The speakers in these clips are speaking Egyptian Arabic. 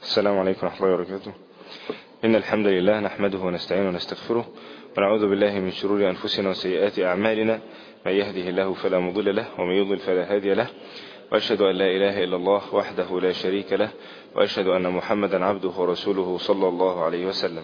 السلام عليكم ورحمة الله وبركاته إن الحمد لله نحمده ونستعينه ونستغفره ونعوذ بالله من شرور أنفسنا وسيئات أعمالنا من يهده الله فلا مضل له ومن يضلل فلا هادي له وأشهد أن لا إله إلا الله وحده لا شريك له وأشهد أن محمدا عبده ورسوله صلى الله عليه وسلم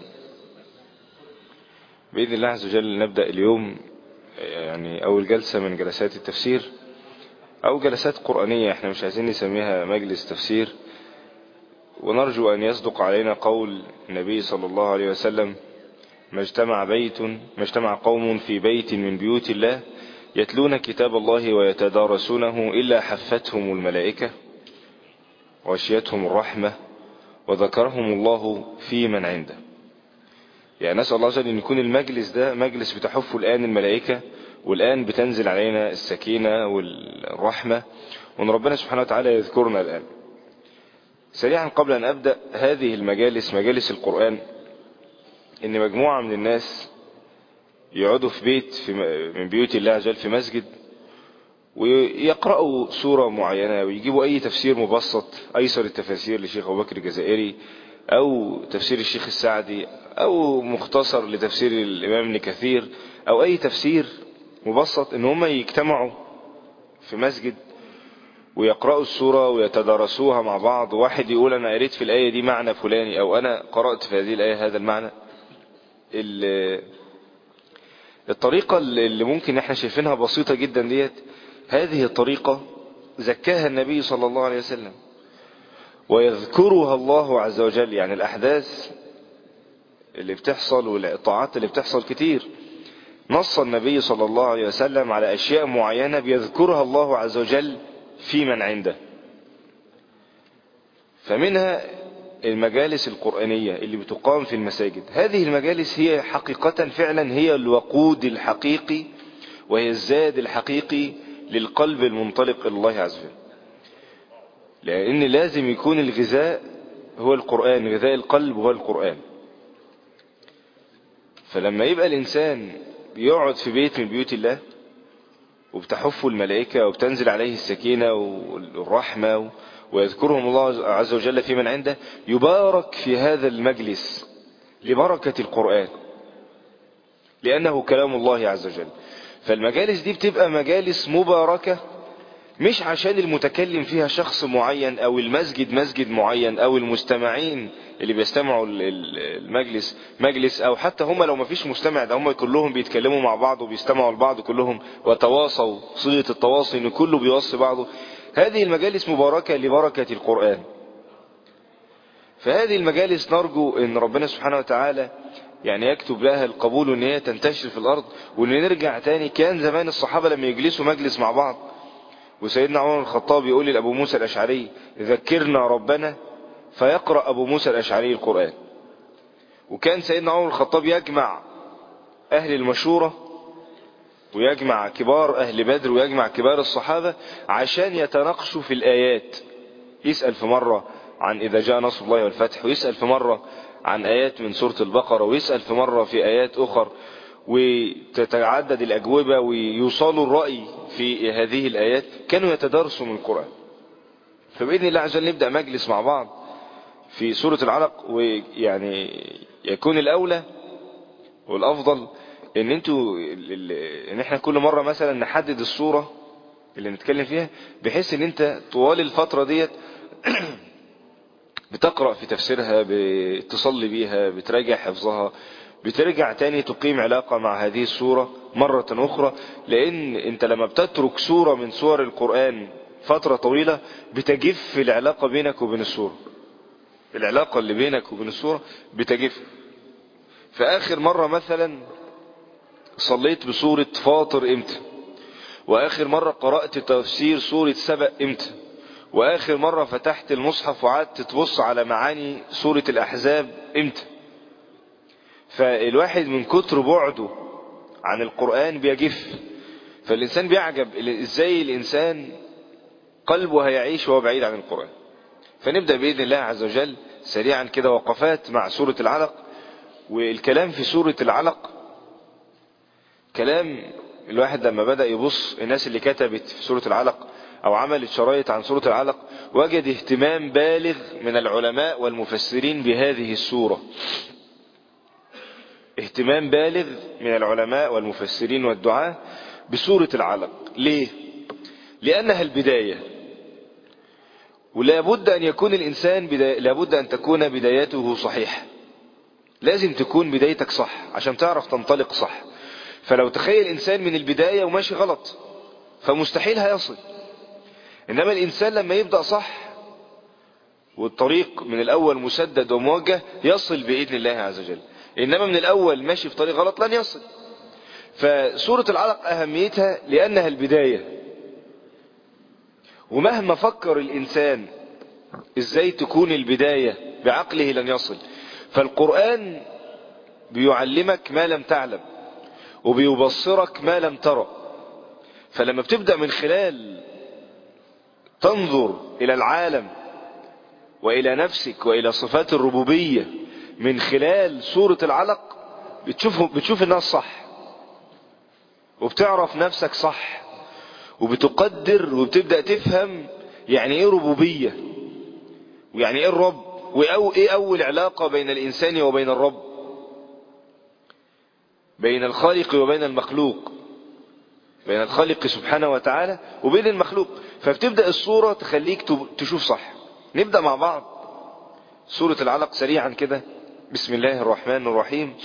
بإذن الله عز وجل نبدأ اليوم يعني أول جلسة من جلسات التفسير أو جلسات قرآنية احنا مش عايزين نسميها مجلس تفسير ونرجو أن يصدق علينا قول النبي صلى الله عليه وسلم ما اجتمع بيت ما اجتمع قوم في بيت من بيوت الله يتلون كتاب الله ويتدارسونه إلا حفتهم الملائكة وغشيتهم الرحمة وذكرهم الله في من عنده يعني نسأل الله عز وجل أن يكون المجلس ده مجلس بتحفه الآن الملائكة والآن بتنزل علينا السكينة والرحمة وأن ربنا سبحانه وتعالى يذكرنا الآن سريعا قبل أن أبدأ هذه المجالس مجالس القرآن إن مجموعة من الناس يقعدوا في بيت في من بيوت الله عز وجل في مسجد ويقرأوا سورة معينة ويجيبوا أي تفسير مبسط أيسر التفاسير لشيخ أبو بكر الجزائري أو تفسير الشيخ السعدي أو مختصر لتفسير الإمام ابن كثير أو أي تفسير مبسط إن هم يجتمعوا في مسجد ويقرأوا السورة ويتدارسوها مع بعض واحد يقول أنا قريت في الآية دي معنى فلاني أو أنا قرأت في هذه الآية هذا المعنى الطريقة اللي ممكن احنا شايفينها بسيطة جدا ديت هذه الطريقة زكاها النبي صلى الله عليه وسلم ويذكرها الله عز وجل يعني الأحداث اللي بتحصل والطاعات اللي بتحصل كتير نص النبي صلى الله عليه وسلم على أشياء معينة بيذكرها الله عز وجل في من عنده فمنها المجالس القرآنية اللي بتقام في المساجد هذه المجالس هي حقيقة فعلا هي الوقود الحقيقي وهي الزاد الحقيقي للقلب المنطلق إلى الله عز وجل لأن لازم يكون الغذاء هو القرآن غذاء القلب هو القرآن فلما يبقى الإنسان بيقعد في بيت من بيوت الله وبتحفه الملائكة وبتنزل عليه السكينة والرحمة ويذكرهم الله عز وجل في من عنده يبارك في هذا المجلس لبركة القرآن لأنه كلام الله عز وجل فالمجالس دي بتبقى مجالس مباركة مش عشان المتكلم فيها شخص معين او المسجد مسجد معين او المستمعين اللي بيستمعوا المجلس مجلس او حتى هم لو ما فيش مستمع ده هم كلهم بيتكلموا مع بعض وبيستمعوا لبعض كلهم وتواصوا صيغة التواصي ان كله بيوصي بعضه هذه المجالس مباركة لبركة القرآن فهذه المجالس نرجو ان ربنا سبحانه وتعالى يعني يكتب لها القبول ان هي تنتشر في الارض وان نرجع تاني كان زمان الصحابة لما يجلسوا مجلس مع بعض وسيدنا عمر الخطاب يقول لأبو موسى الأشعري ذكرنا ربنا فيقرأ أبو موسى الأشعري القرآن وكان سيدنا عمر الخطاب يجمع أهل المشورة ويجمع كبار أهل بدر ويجمع كبار الصحابة عشان يتناقشوا في الآيات يسأل في مرة عن إذا جاء نصر الله والفتح ويسأل في مرة عن آيات من سورة البقرة ويسأل في مرة في آيات أخر وتتعدد الأجوبة ويوصلوا الرأي في هذه الآيات كانوا يتدارسوا من القرآن فبإذن الله عز وجل نبدأ مجلس مع بعض في سورة العلق ويعني يكون الأولى والأفضل ان انتوا ان احنا كل مرة مثلا نحدد الصورة اللي نتكلم فيها بحيث ان انت طوال الفترة ديت بتقرأ في تفسيرها بتصلي بيها بتراجع حفظها بترجع تاني تقيم علاقة مع هذه السورة مرة أخرى لأن أنت لما بتترك سورة من سور القرآن فترة طويلة بتجف العلاقة بينك وبين السورة العلاقة اللي بينك وبين السورة بتجف فآخر مرة مثلا صليت بسورة فاطر امتى وآخر مرة قرأت تفسير سورة سبأ امتى وآخر مرة فتحت المصحف وقعدت تبص على معاني سورة الأحزاب امتى فالواحد من كتر بعده عن القرآن بيجف فالإنسان بيعجب ازاي الإنسان قلبه هيعيش وهو بعيد عن القرآن فنبدأ بإذن الله عز وجل سريعا كده وقفات مع سورة العلق والكلام في سورة العلق كلام الواحد لما بدأ يبص الناس اللي كتبت في سورة العلق او عمل الشرايط عن سورة العلق وجد اهتمام بالغ من العلماء والمفسرين بهذه السورة اهتمام بالغ من العلماء والمفسرين والدعاة بسورة العلق ليه لانها البداية ولا بد ان يكون الانسان بداية لابد ان تكون بدايته صحيحة لازم تكون بدايتك صح عشان تعرف تنطلق صح فلو تخيل انسان من البداية وماشي غلط فمستحيل هيصل انما الانسان لما يبدأ صح والطريق من الاول مسدد وموجه يصل باذن الله عز وجل انما من الاول ماشي في طريق غلط لن يصل فسورة العلق اهميتها لانها البداية ومهما فكر الانسان ازاي تكون البداية بعقله لن يصل فالقرآن بيعلمك ما لم تعلم وبيبصرك ما لم ترى فلما بتبدأ من خلال تنظر إلى العالم وإلى نفسك وإلى صفات الربوبية من خلال سورة العلق بتشوف, بتشوف الناس صح وبتعرف نفسك صح وبتقدر وبتبدأ تفهم يعني ايه ربوبية ويعني ايه الرب وايه اول علاقة بين الانسان وبين الرب بين الخالق وبين المخلوق بين الخالق سبحانه وتعالى وبين المخلوق فبتبدأ الصورة تخليك تشوف صح نبدأ مع بعض سورة العلق سريعا كده بسم الله الرحمن الرحيم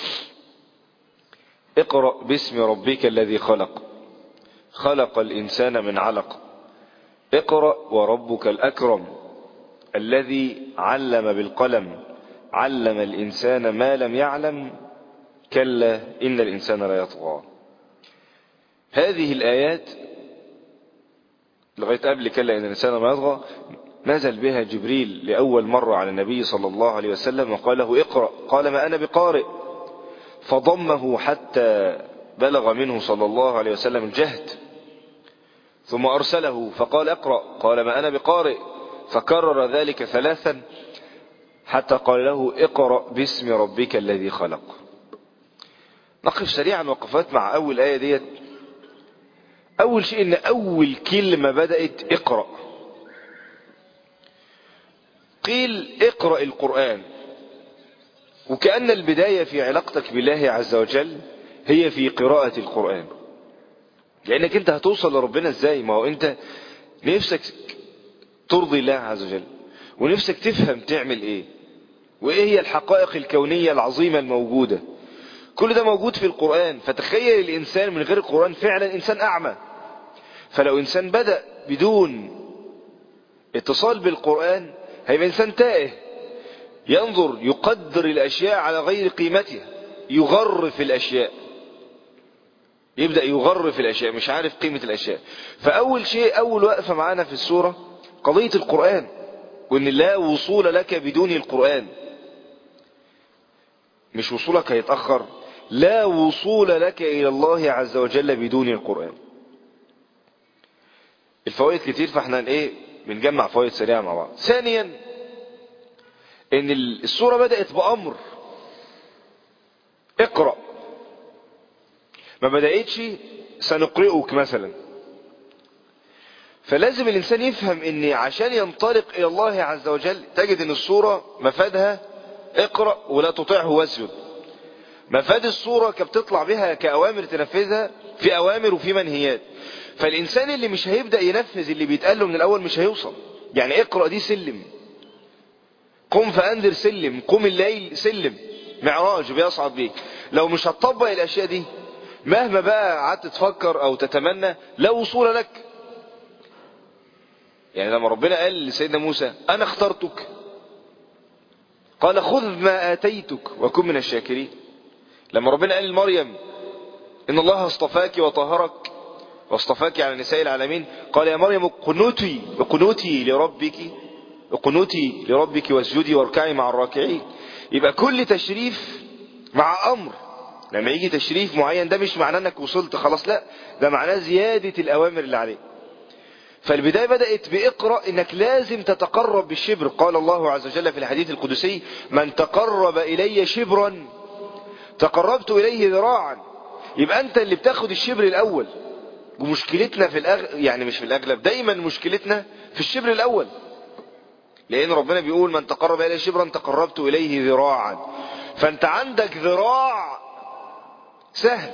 اقرأ باسم ربك الذي خلق خلق الإنسان من علق اقرأ وربك الأكرم الذي علم بالقلم علم الإنسان ما لم يعلم كلا إن الإنسان لا يطغى هذه الآيات لغاية قبل كلا إن الإنسان ما يطغى نزل بها جبريل لأول مرة على النبي صلى الله عليه وسلم وقال له اقرأ قال ما أنا بقارئ فضمه حتى بلغ منه صلى الله عليه وسلم الجهد ثم أرسله فقال اقرأ قال ما أنا بقارئ فكرر ذلك ثلاثا حتى قال له اقرأ باسم ربك الذي خلق نقف سريعا وقفات مع أول آية ديت أول شيء إن أول كلمة بدأت اقرأ قيل اقرأ القرآن وكأن البداية في علاقتك بالله عز وجل هي في قراءة القرآن لأنك أنت هتوصل لربنا إزاي ما هو أنت نفسك ترضي الله عز وجل ونفسك تفهم تعمل إيه وإيه هي الحقائق الكونية العظيمة الموجودة كل ده موجود في القرآن فتخيل الإنسان من غير القرآن فعلا إنسان أعمى فلو إنسان بدأ بدون اتصال بالقرآن هيبقى إنسان تائه ينظر يقدر الأشياء على غير قيمتها يغر في الأشياء يبدأ يغر في الأشياء مش عارف قيمة الأشياء فأول شيء أول وقفة معانا في السورة قضية القرآن وإن لا وصول لك بدون القرآن مش وصولك هيتأخر لا وصول لك إلى الله عز وجل بدون القرآن الفوائد كتير فاحنا ايه بنجمع فوائد سريعة مع بعض ثانيا ان السورة بدأت بأمر اقرأ ما بدأتش سنقرئك مثلا فلازم الإنسان يفهم ان عشان ينطلق إلى الله عز وجل تجد ان السورة مفادها اقرأ ولا تطيعه واسجد مفاد الصورة كبتطلع بها كأوامر تنفذها في أوامر وفي منهيات فالإنسان اللي مش هيبدأ ينفذ اللي بيتقال له من الأول مش هيوصل يعني اقرأ دي سلم قم فأنذر سلم قم الليل سلم معراج بيصعد بيك لو مش هتطبق الأشياء دي مهما بقى قعدت تفكر أو تتمنى لا وصول لك يعني لما ربنا قال لسيدنا موسى أنا اخترتك قال خذ ما آتيتك وكن من الشاكرين لما ربنا قال لمريم إن الله اصطفاك وطهرك واصطفاك على نساء العالمين قال يا مريم قنوتي وقنوتي لربك قنوتي لربك واسجدي واركعي مع الراكعين يبقى كل تشريف مع أمر لما يجي تشريف معين ده مش معناه انك وصلت خلاص لا ده معناه زيادة الأوامر اللي عليك فالبداية بدأت بإقرأ إنك لازم تتقرب بالشبر قال الله عز وجل في الحديث القدسي من تقرب إلي شبرا تقربت إليه ذراعا يبقى أنت اللي بتاخد الشبر الأول ومشكلتنا في الأغ... يعني مش في الأغلب دايما مشكلتنا في الشبر الأول لأن ربنا بيقول من تقرب إليه شبرا تقربت إليه ذراعا فأنت عندك ذراع سهل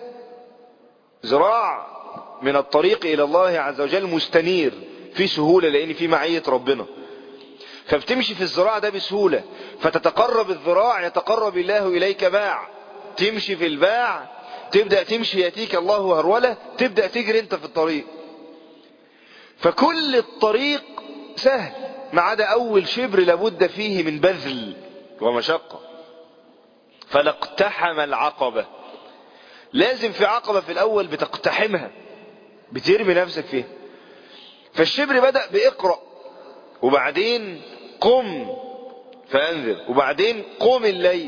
ذراع من الطريق إلى الله عز وجل مستنير في سهولة لأن في معية ربنا فبتمشي في الذراع ده بسهولة فتتقرب الذراع يتقرب الله إليك باع تمشي في الباع تبدأ تمشي يأتيك الله هرولة تبدأ تجري انت في الطريق فكل الطريق سهل ما عدا أول شبر لابد فيه من بذل ومشقة فلاقتحم العقبة لازم في عقبة في الأول بتقتحمها بترمي نفسك فيها فالشبر بدأ بإقرأ وبعدين قم فأنذر وبعدين قم الليل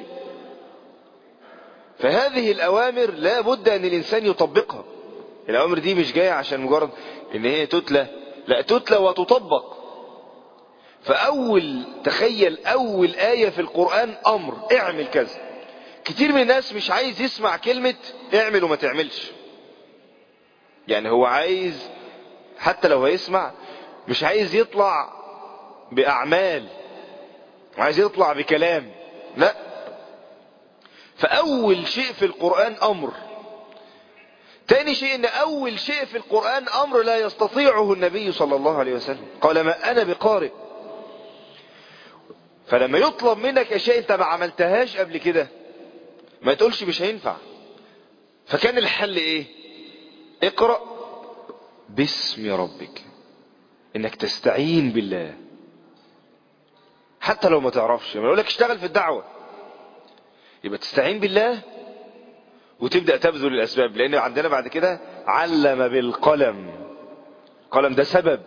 فهذه الأوامر لا بد أن الإنسان يطبقها الأوامر دي مش جاية عشان مجرد إن هي تتلى لا تتلى وتطبق فأول تخيل أول آية في القرآن أمر اعمل كذا كتير من الناس مش عايز يسمع كلمة اعمل وما تعملش يعني هو عايز حتى لو هيسمع مش عايز يطلع بأعمال وعايز يطلع بكلام لا فأول شيء في القرآن أمر تاني شيء ان اول شيء في القرآن امر لا يستطيعه النبي صلى الله عليه وسلم قال ما انا بقارئ فلما يطلب منك اشياء انت ما عملتهاش قبل كده ما تقولش مش هينفع فكان الحل ايه اقرأ باسم ربك انك تستعين بالله حتى لو ما تعرفش لما يقول لك اشتغل في الدعوة يبقى تستعين بالله وتبدأ تبذل الأسباب لأن عندنا بعد كده علم بالقلم قلم ده سبب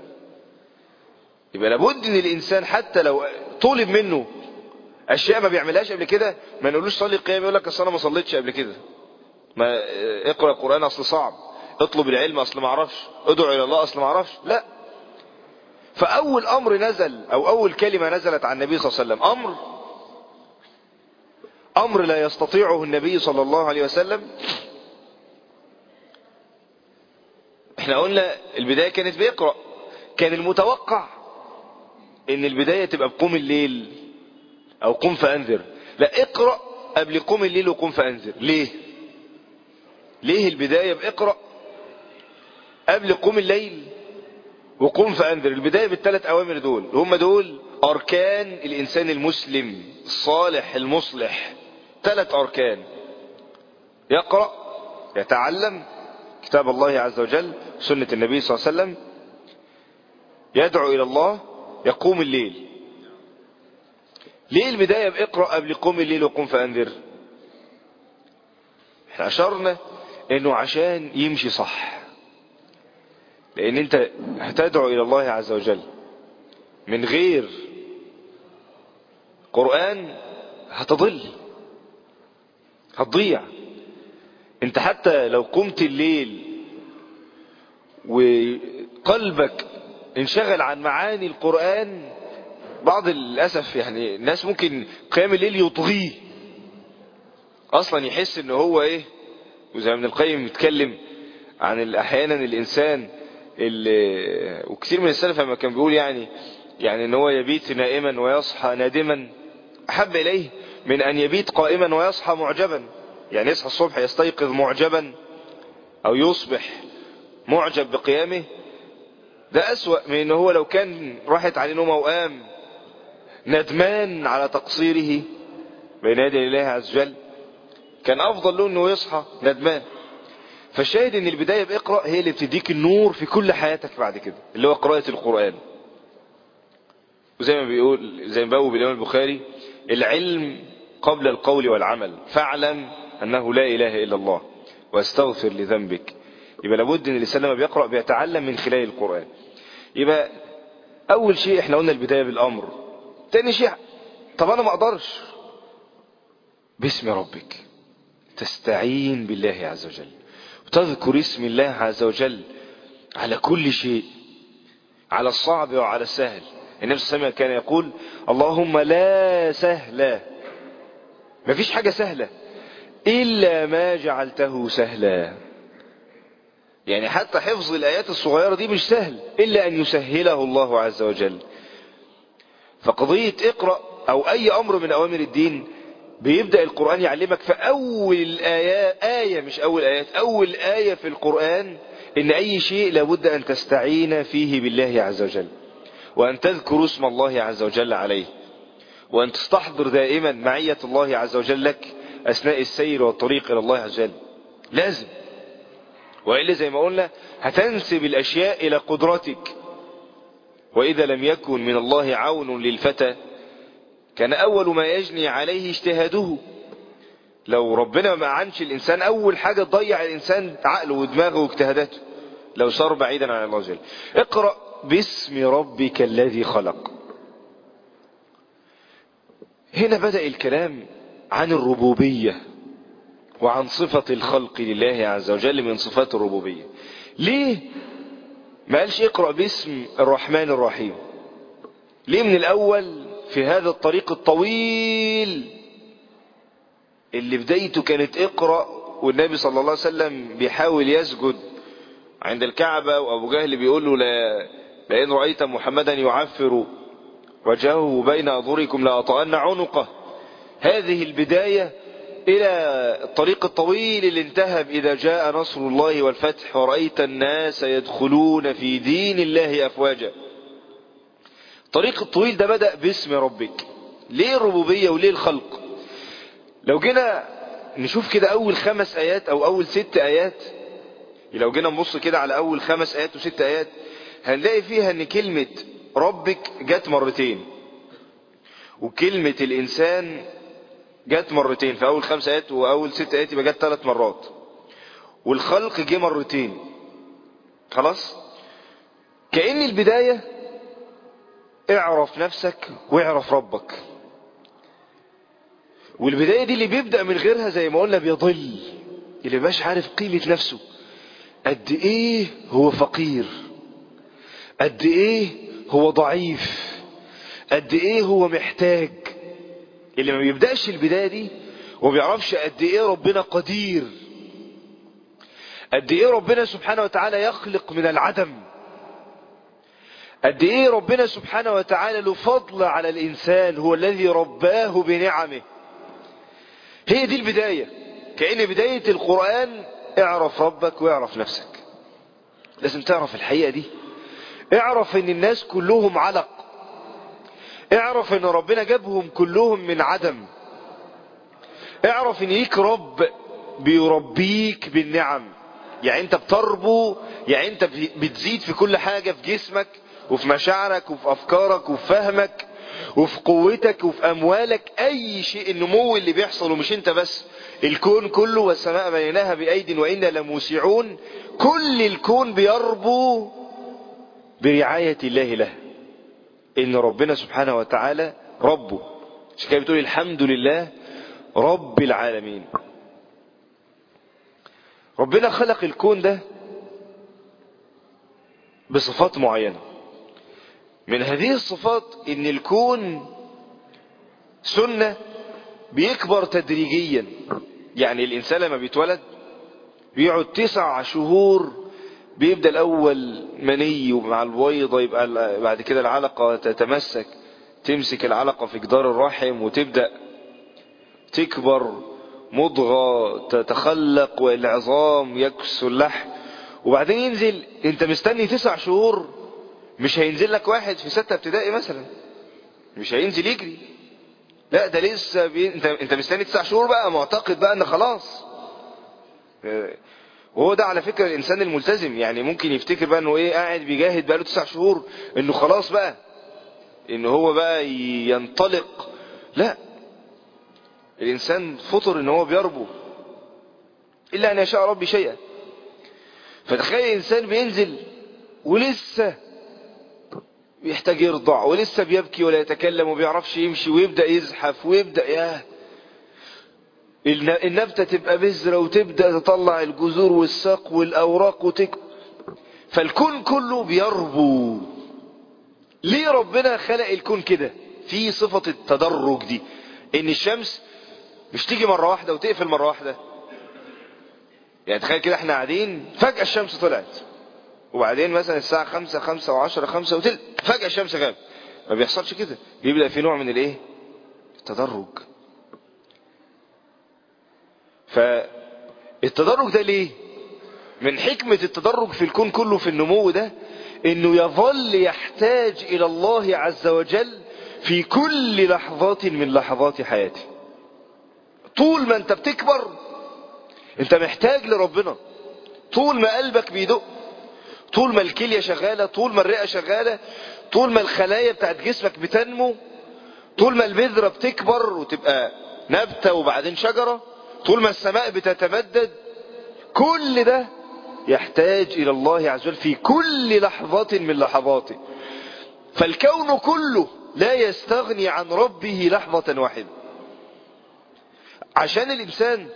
يبقى لابد ان الانسان حتى لو طلب منه اشياء ما بيعملهاش قبل كده ما نقولوش صلي القيام يقول لك اصل انا ما صليتش قبل كده ما اقرا القران اصل صعب اطلب العلم اصل ما اعرفش ادعو الى الله اصل ما اعرفش لا فاول امر نزل او اول كلمه نزلت عن النبي صلى الله عليه وسلم امر امر لا يستطيعه النبي صلى الله عليه وسلم احنا قلنا البدايه كانت بيقرا كان المتوقع ان البدايه تبقى بقوم الليل او قم فانذر لا اقرا قبل قوم الليل وقم فانذر ليه ليه البدايه باقرا قبل قوم الليل وقم فانذر البدايه بالثلاث اوامر دول هم دول اركان الانسان المسلم الصالح المصلح ثلاث اركان يقرا يتعلم كتاب الله عز وجل سنه النبي صلى الله عليه وسلم يدعو الى الله يقوم الليل ليه البدايه باقرا قبل قوم الليل وقم فانذر احنا اشرنا انه عشان يمشي صح لان انت هتدعو الى الله عز وجل من غير قرآن هتضل هتضيع انت حتى لو قمت الليل وقلبك انشغل عن معاني القرآن بعض الأسف يعني الناس ممكن قيام الليل يطغيه أصلا يحس ان هو ايه وزي ابن القيم يتكلم عن احيانا الانسان اللي وكثير من السلف لما كان بيقول يعني يعني ان هو يبيت نائما ويصحى نادما احب اليه من ان يبيت قائما ويصحى معجبا يعني يصحى الصبح يستيقظ معجبا او يصبح معجب بقيامه ده اسوأ من ان هو لو كان راحت عليه نومه وقام ندمان على تقصيره بين يدي الله عز وجل كان افضل له انه يصحى ندمان فالشاهد ان البداية باقرأ هي اللي بتديك النور في كل حياتك بعد كده اللي هو قراءة القرآن وزي ما بيقول زي ما بقول بالإمام البخاري العلم قبل القول والعمل فاعلم أنه لا إله إلا الله واستغفر لذنبك يبقى لابد ان الانسان لما بيقرأ بيتعلم من خلال القرآن يبقى اول شيء احنا قلنا البداية بالامر تاني شيء طب انا ما اقدرش باسم ربك تستعين بالله عز وجل وتذكر اسم الله عز وجل على كل شيء على الصعب وعلى السهل النبي صلى الله عليه وسلم كان يقول اللهم لا سهل ما فيش حاجة سهلة إلا ما جعلته سهلا يعني حتى حفظ الآيات الصغيرة دي مش سهل إلا أن يسهله الله عز وجل فقضية اقرأ أو أي أمر من أوامر الدين بيبدأ القرآن يعلمك في أول الآيات آية مش أول آيات أول آية في القرآن إن أي شيء لابد أن تستعين فيه بالله عز وجل وأن تذكر اسم الله عز وجل عليه وأن تستحضر دائما معية الله عز وجل لك أثناء السير والطريق إلى الله عز وجل لازم وإلا زي ما قلنا هتنسب الأشياء إلى قدرتك وإذا لم يكن من الله عون للفتى كان أول ما يجني عليه اجتهاده لو ربنا ما عنش الإنسان أول حاجة تضيع الإنسان عقله ودماغه واجتهاداته لو صار بعيدا عن الله جل اقرأ باسم ربك الذي خلق هنا بدأ الكلام عن الربوبية وعن صفة الخلق لله عز وجل من صفات الربوبية ليه ما قالش اقرأ باسم الرحمن الرحيم ليه من الأول في هذا الطريق الطويل اللي بدايته كانت اقرأ والنبي صلى الله عليه وسلم بيحاول يسجد عند الكعبة وأبو جهل بيقول له لا لئن رأيت محمدا يعفر وجهه بين أظهركم لأطأن عنقه هذه البداية إلى الطريق الطويل اللي انتهى إذا جاء نصر الله والفتح ورأيت الناس يدخلون في دين الله أفواجا الطريق الطويل ده بدأ باسم ربك ليه الربوبية وليه الخلق لو جينا نشوف كده أول خمس آيات أو أول ست آيات لو جينا نبص كده على أول خمس آيات وست آيات هنلاقي فيها أن كلمة ربك جت مرتين وكلمة الإنسان جت مرتين في أول خمس آيات وأول ست آيات يبقى جت ثلاث مرات والخلق جه مرتين خلاص كأن البداية اعرف نفسك واعرف ربك والبداية دي اللي بيبدأ من غيرها زي ما قلنا بيضل اللي مبقاش عارف قيمة نفسه قد ايه هو فقير قد ايه هو ضعيف قد ايه هو محتاج اللي ما بيبدأش البداية دي وما بيعرفش قد ايه ربنا قدير قد ايه ربنا سبحانه وتعالى يخلق من العدم قد ايه ربنا سبحانه وتعالى له فضل على الانسان هو الذي رباه بنعمه هي دي البداية كأن بداية القرآن اعرف ربك واعرف نفسك لازم تعرف الحقيقة دي اعرف ان الناس كلهم علق اعرف ان ربنا جابهم كلهم من عدم اعرف ان ليك رب بيربيك بالنعم يعني انت بتربو يعني انت بتزيد في كل حاجة في جسمك وفي مشاعرك وفي افكارك وفي فهمك وفي قوتك وفي اموالك اي شيء النمو اللي بيحصل ومش انت بس الكون كله والسماء بنيناها بايد وانا لموسعون كل الكون بيربو برعاية الله له ان ربنا سبحانه وتعالى ربه عشان كده بتقول الحمد لله رب العالمين ربنا خلق الكون ده بصفات معينة من هذه الصفات ان الكون سنة بيكبر تدريجيا يعني الانسان لما بيتولد بيقعد تسع شهور بيبدأ الاول مني ومع البويضة يبقى بعد كده العلقة تتمسك تمسك العلقة في جدار الرحم وتبدأ تكبر مضغة تتخلق والعظام يكسو اللحم وبعدين ينزل انت مستني تسع شهور مش هينزل لك واحد في ستة ابتدائي مثلا مش هينزل يجري لا ده لسه بي... انت انت مستني تسع شهور بقى معتقد بقى ان خلاص وهو ده على فكرة الانسان الملتزم يعني ممكن يفتكر بقى انه ايه قاعد بيجاهد بقى له تسع شهور انه خلاص بقى ان هو بقى ينطلق لا الانسان فطر ان هو بيربو الا ان يشاء ربي شيئا فتخيل انسان بينزل ولسه بيحتاج يرضع ولسه بيبكي ولا يتكلم وبيعرفش يمشي ويبدأ يزحف ويبدأ ياه النبتة تبقى بذرة وتبدأ تطلع الجذور والساق والأوراق وتك فالكون كله بيربو ليه ربنا خلق الكون كده في صفة التدرج دي ان الشمس مش تيجي مرة واحدة وتقفل مرة واحدة يعني تخيل كده احنا قاعدين فجأة الشمس طلعت وبعدين مثلا الساعة خمسة خمسة وعشرة خمسة وتل فجأة الشمس غابت ما بيحصلش كده بيبدأ في نوع من الايه التدرج فالتدرج ده ليه من حكمة التدرج في الكون كله في النمو ده انه يظل يحتاج الى الله عز وجل في كل لحظات من لحظات حياته طول ما انت بتكبر انت محتاج لربنا طول ما قلبك بيدق طول ما الكلية شغالة طول ما الرئة شغالة طول ما الخلايا بتاعت جسمك بتنمو طول ما البذرة بتكبر وتبقى نبتة وبعدين شجرة طول ما السماء بتتمدد كل ده يحتاج إلى الله عز وجل في كل لحظة من لحظاته فالكون كله لا يستغني عن ربه لحظة واحدة عشان الإنسان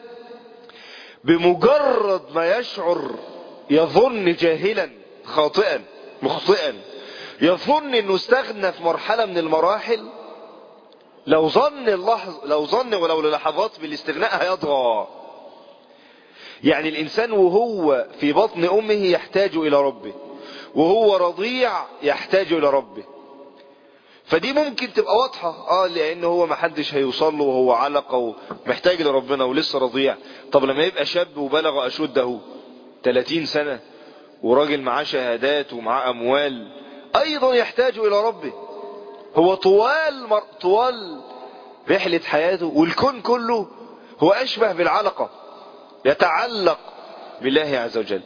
بمجرد ما يشعر يظن جاهلا خاطئا مخطئا يظن انه استغنى في مرحلة من المراحل لو ظن اللحظ لو ظن ولو للحظات بالاستغناء هيضغى يعني الانسان وهو في بطن امه يحتاج الى ربه وهو رضيع يحتاج الى ربه فدي ممكن تبقى واضحة اه لان هو ما حدش هيوصل له وهو علقة ومحتاج لربنا ولسه رضيع طب لما يبقى شاب وبلغ اشده 30 سنة وراجل معاه شهادات ومعاه اموال ايضا يحتاج الى ربه هو طوال مر... طوال رحلة حياته والكون كله هو اشبه بالعلقة يتعلق بالله عز وجل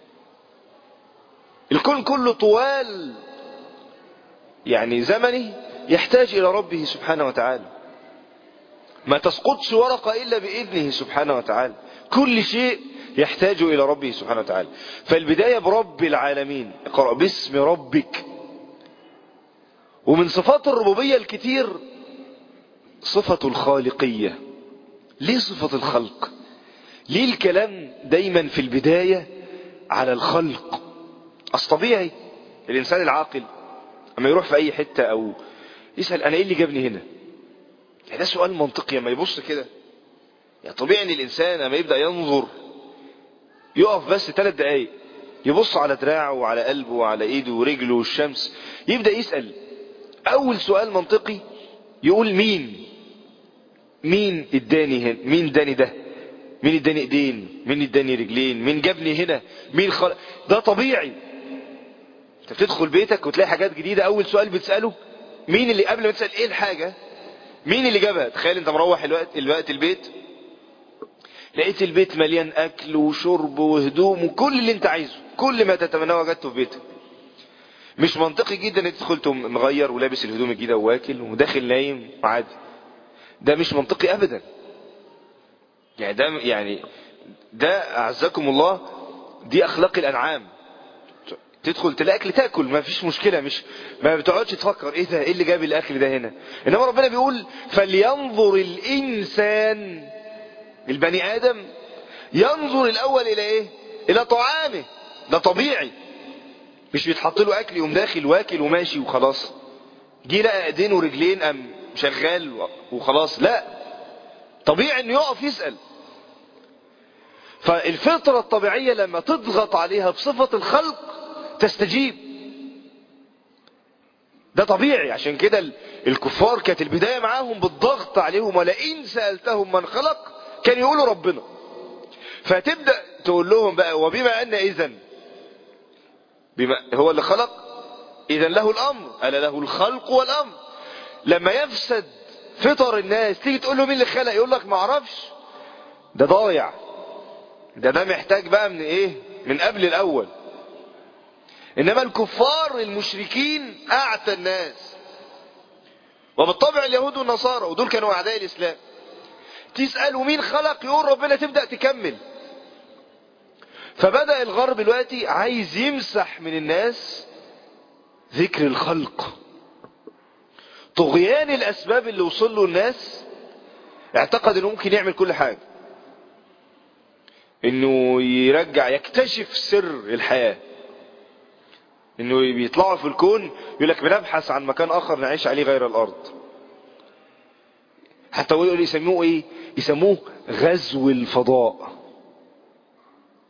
الكون كله طوال يعني زمنه يحتاج إلى ربه سبحانه وتعالى ما تسقطش ورقة إلا بإذنه سبحانه وتعالى كل شيء يحتاج إلى ربه سبحانه وتعالى فالبداية برب العالمين اقرأ باسم ربك ومن صفات الربوبية الكتير صفة الخالقية ليه صفة الخلق ليه الكلام دايما في البداية على الخلق أصل طبيعي الإنسان العاقل اما يروح في اي حتة او يسأل انا ايه اللي جابني هنا يعني ده سؤال منطقي اما يبص كده يعني طبيعي ان الانسان اما يبدأ ينظر يقف بس ثلاث دقايق يبص على دراعه وعلى قلبه وعلى ايده ورجله والشمس يبدأ يسأل اول سؤال منطقي يقول مين مين اداني هنا مين اداني ده مين اداني ايدين مين اداني رجلين مين جابني هنا مين خلق ده طبيعي انت بتدخل بيتك وتلاقي حاجات جديدة اول سؤال بتسأله مين اللي قبل ما تسأل ايه الحاجة مين اللي جابها تخيل انت مروح الوقت, الوقت البيت لقيت البيت مليان اكل وشرب وهدوم وكل اللي انت عايزه كل ما تتمناه وجدته في بيتك مش منطقي جدا ان تدخل مغير ولابس الهدوم الجديدة واكل وداخل نايم عادي ده مش منطقي ابدا يعني ده يعني ده اعزكم الله دي اخلاق الانعام تدخل تلاقي اكل تاكل ما فيش مشكله مش ما بتقعدش تفكر ايه ده ايه اللي جاب الاكل ده هنا انما ربنا بيقول فلينظر الانسان البني ادم ينظر الاول الى ايه الى طعامه ده طبيعي مش بيتحط له اكل يقوم داخل واكل وماشي وخلاص جه لقى ايدين ورجلين قام شغال وخلاص لا طبيعي انه يقف يسال فالفطره الطبيعيه لما تضغط عليها بصفه الخلق تستجيب ده طبيعي عشان كده الكفار كانت البداية معاهم بالضغط عليهم ولئن سألتهم من خلق كان يقولوا ربنا فتبدأ تقول لهم بقى وبما أن إذن بما هو اللي خلق إذا له الأمر ألا له الخلق والأمر لما يفسد فطر الناس تيجي تقول له مين اللي خلق يقول لك ما اعرفش ده ضايع ده ده محتاج بقى من ايه من قبل الاول انما الكفار المشركين اعتى الناس وبالطبع اليهود والنصارى ودول كانوا اعداء الاسلام تسألوا مين خلق يقول ربنا تبدأ تكمل فبدأ الغرب دلوقتي عايز يمسح من الناس ذكر الخلق طغيان الاسباب اللي وصل له الناس اعتقد انه ممكن يعمل كل حاجة انه يرجع يكتشف سر الحياه انه بيطلعوا في الكون يقول لك بنبحث عن مكان اخر نعيش عليه غير الارض حتى يقول يسموه ايه يسموه غزو الفضاء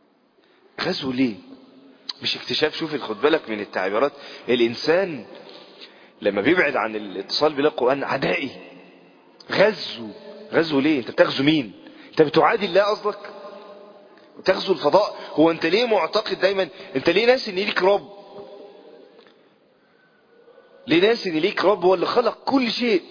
غزو ليه مش اكتشاف شوف خد بالك من التعبيرات الانسان لما بيبعد عن الاتصال بالله القرآن عدائي غزو غزو ليه انت بتغزو مين انت بتعادي الله قصدك تغزو الفضاء هو انت ليه معتقد دايما انت ليه ناسي ان ليك رب ليه ناسي ان ليك رب هو اللي خلق كل شيء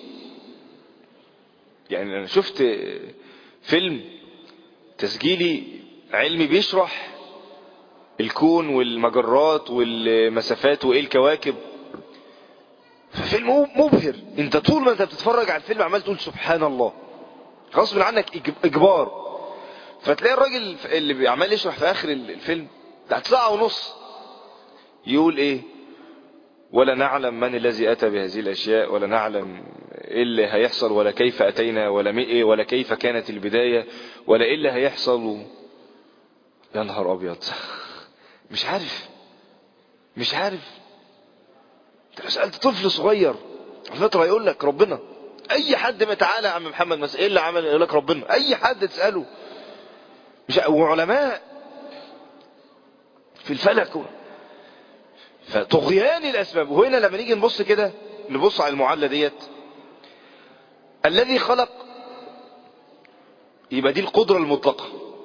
يعني انا شفت فيلم تسجيلي علمي بيشرح الكون والمجرات والمسافات وايه الكواكب ففيلم مبهر انت طول ما انت بتتفرج على الفيلم عمال تقول سبحان الله غصب عنك اجبار فتلاقي الراجل اللي عمال يشرح في اخر الفيلم بتاعت ساعة ونص يقول ايه ولا نعلم من الذي اتى بهذه الاشياء ولا نعلم ايه اللي هيحصل ولا كيف اتينا ولا ايه ولا كيف كانت البداية ولا ايه اللي هيحصل يا نهار ابيض مش عارف مش عارف انت لو سألت طفل صغير فترة يقول لك ربنا اي حد ما تعالى يا عم محمد مثلا ايه اللي عمل يقول لك ربنا اي حد تسأله مش وعلماء في الفلك فطغيان الاسباب وهنا لما نيجي نبص كده نبص على المعادله ديت الذي خلق يبقى دي القدره المطلقه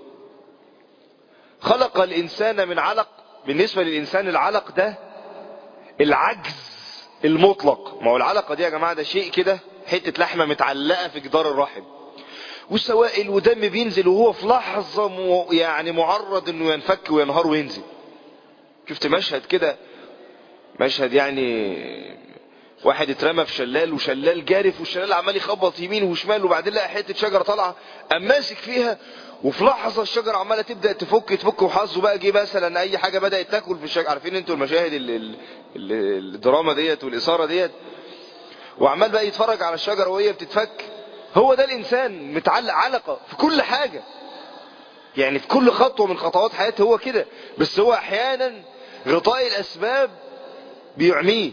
خلق الانسان من علق بالنسبه للانسان العلق ده العجز المطلق ما هو العلقه دي يا جماعه ده شيء كده حته لحمه متعلقه في جدار الرحم والسوائل ودم بينزل وهو في لحظة مو يعني معرض انه ينفك وينهار وينزل شفت مشهد كده مشهد يعني واحد اترمى في شلال وشلال جارف والشلال عمال يخبط يمين وشمال وبعدين لقى حته شجره طالعه قام ماسك فيها وفي لحظه الشجره عماله تبدا تفك تفك وحظه بقى جه مثلا اي حاجه بدات تاكل في الشجره عارفين انتوا المشاهد ال ال ال الدراما ديت والاثاره ديت وعمال بقى يتفرج على الشجره وهي بتتفك هو ده الانسان متعلق علقه في كل حاجه يعني في كل خطوه من خطوات حياته هو كده بس هو احيانا غطاء الاسباب بيعميه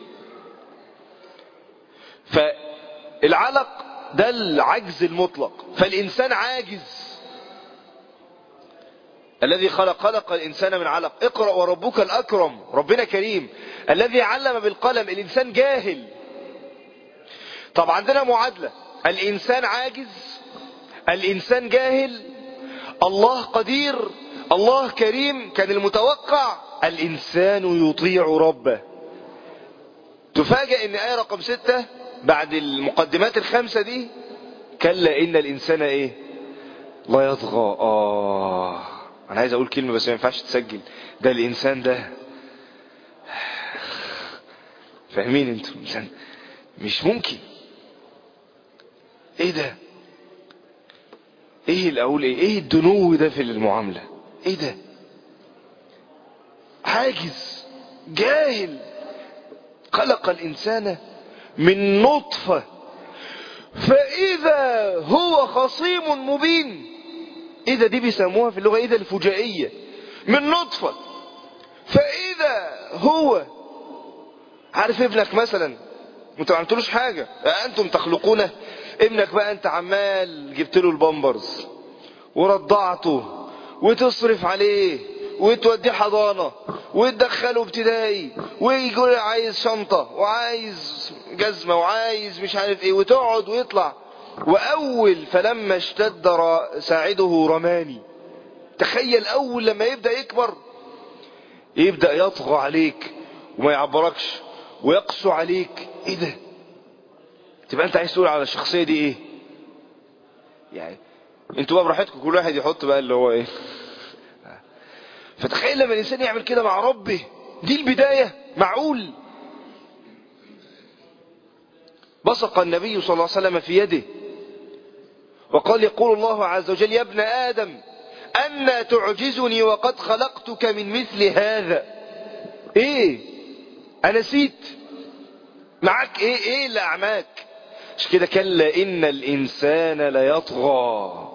فالعلق ده العجز المطلق فالإنسان عاجز الذي خلق خلق الإنسان من علق اقرأ وربك الأكرم ربنا كريم الذي علم بالقلم الإنسان جاهل طب عندنا معادلة الإنسان عاجز الإنسان جاهل الله قدير الله كريم كان المتوقع الإنسان يطيع ربه تفاجأ ان آية رقم ستة بعد المقدمات الخمسة دي كلا إن الإنسان إيه لا يطغى آه أنا عايز أقول كلمة بس ما ينفعش تسجل ده الإنسان ده فاهمين انتوا إنسان مش ممكن إيه ده إيه الأقول إيه إيه الدنو ده في المعاملة إيه ده عاجز جاهل خلق الإنسان من نطفة فإذا هو خصيم مبين إذا دي بيسموها في اللغة إذا الفجائية من نطفة فإذا هو عارف ابنك مثلا انت ما عملتلوش حاجة أنتم تخلقونه ابنك بقى أنت عمال جبت له البامبرز ورضعته وتصرف عليه وتوديه حضانة وتدخله ابتدائي ويقول عايز شنطة وعايز جزمة وعايز مش عارف ايه وتقعد ويطلع واول فلما اشتد ساعده رماني تخيل اول لما يبدأ يكبر يبدأ يطغى عليك وما يعبركش ويقسو عليك ايه ده تبقى انت عايز تقول على الشخصية دي ايه يعني انتوا بقى براحتكم كل واحد يحط بقى اللي هو ايه فتخيل لما الانسان يعمل كده مع ربه دي البداية معقول بصق النبي صلى الله عليه وسلم في يده وقال يقول الله عز وجل يا ابن آدم أن تعجزني وقد خلقتك من مثل هذا ايه انا نسيت معاك ايه ايه اللي اعماك مش كده كلا ان الانسان ليطغى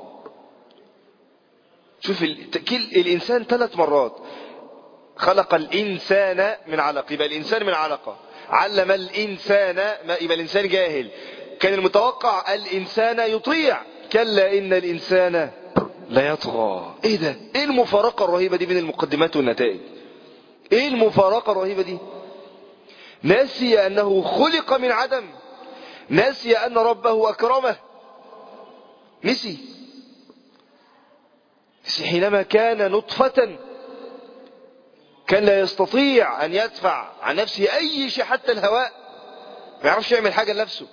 شوف الانسان ثلاث مرات خلق الانسان من علق يبقى الانسان من علقه علم الانسان يبقى الانسان جاهل كان المتوقع الانسان يطيع كلا ان الانسان لا يطغى ايه ده ايه المفارقة الرهيبة دي بين المقدمات والنتائج ايه المفارقة الرهيبة دي نسي انه خلق من عدم نسي ان ربه اكرمه نسي نسي حينما كان نطفة كان لا يستطيع ان يدفع عن نفسه اي شيء حتى الهواء ما يعرفش يعمل حاجة لنفسه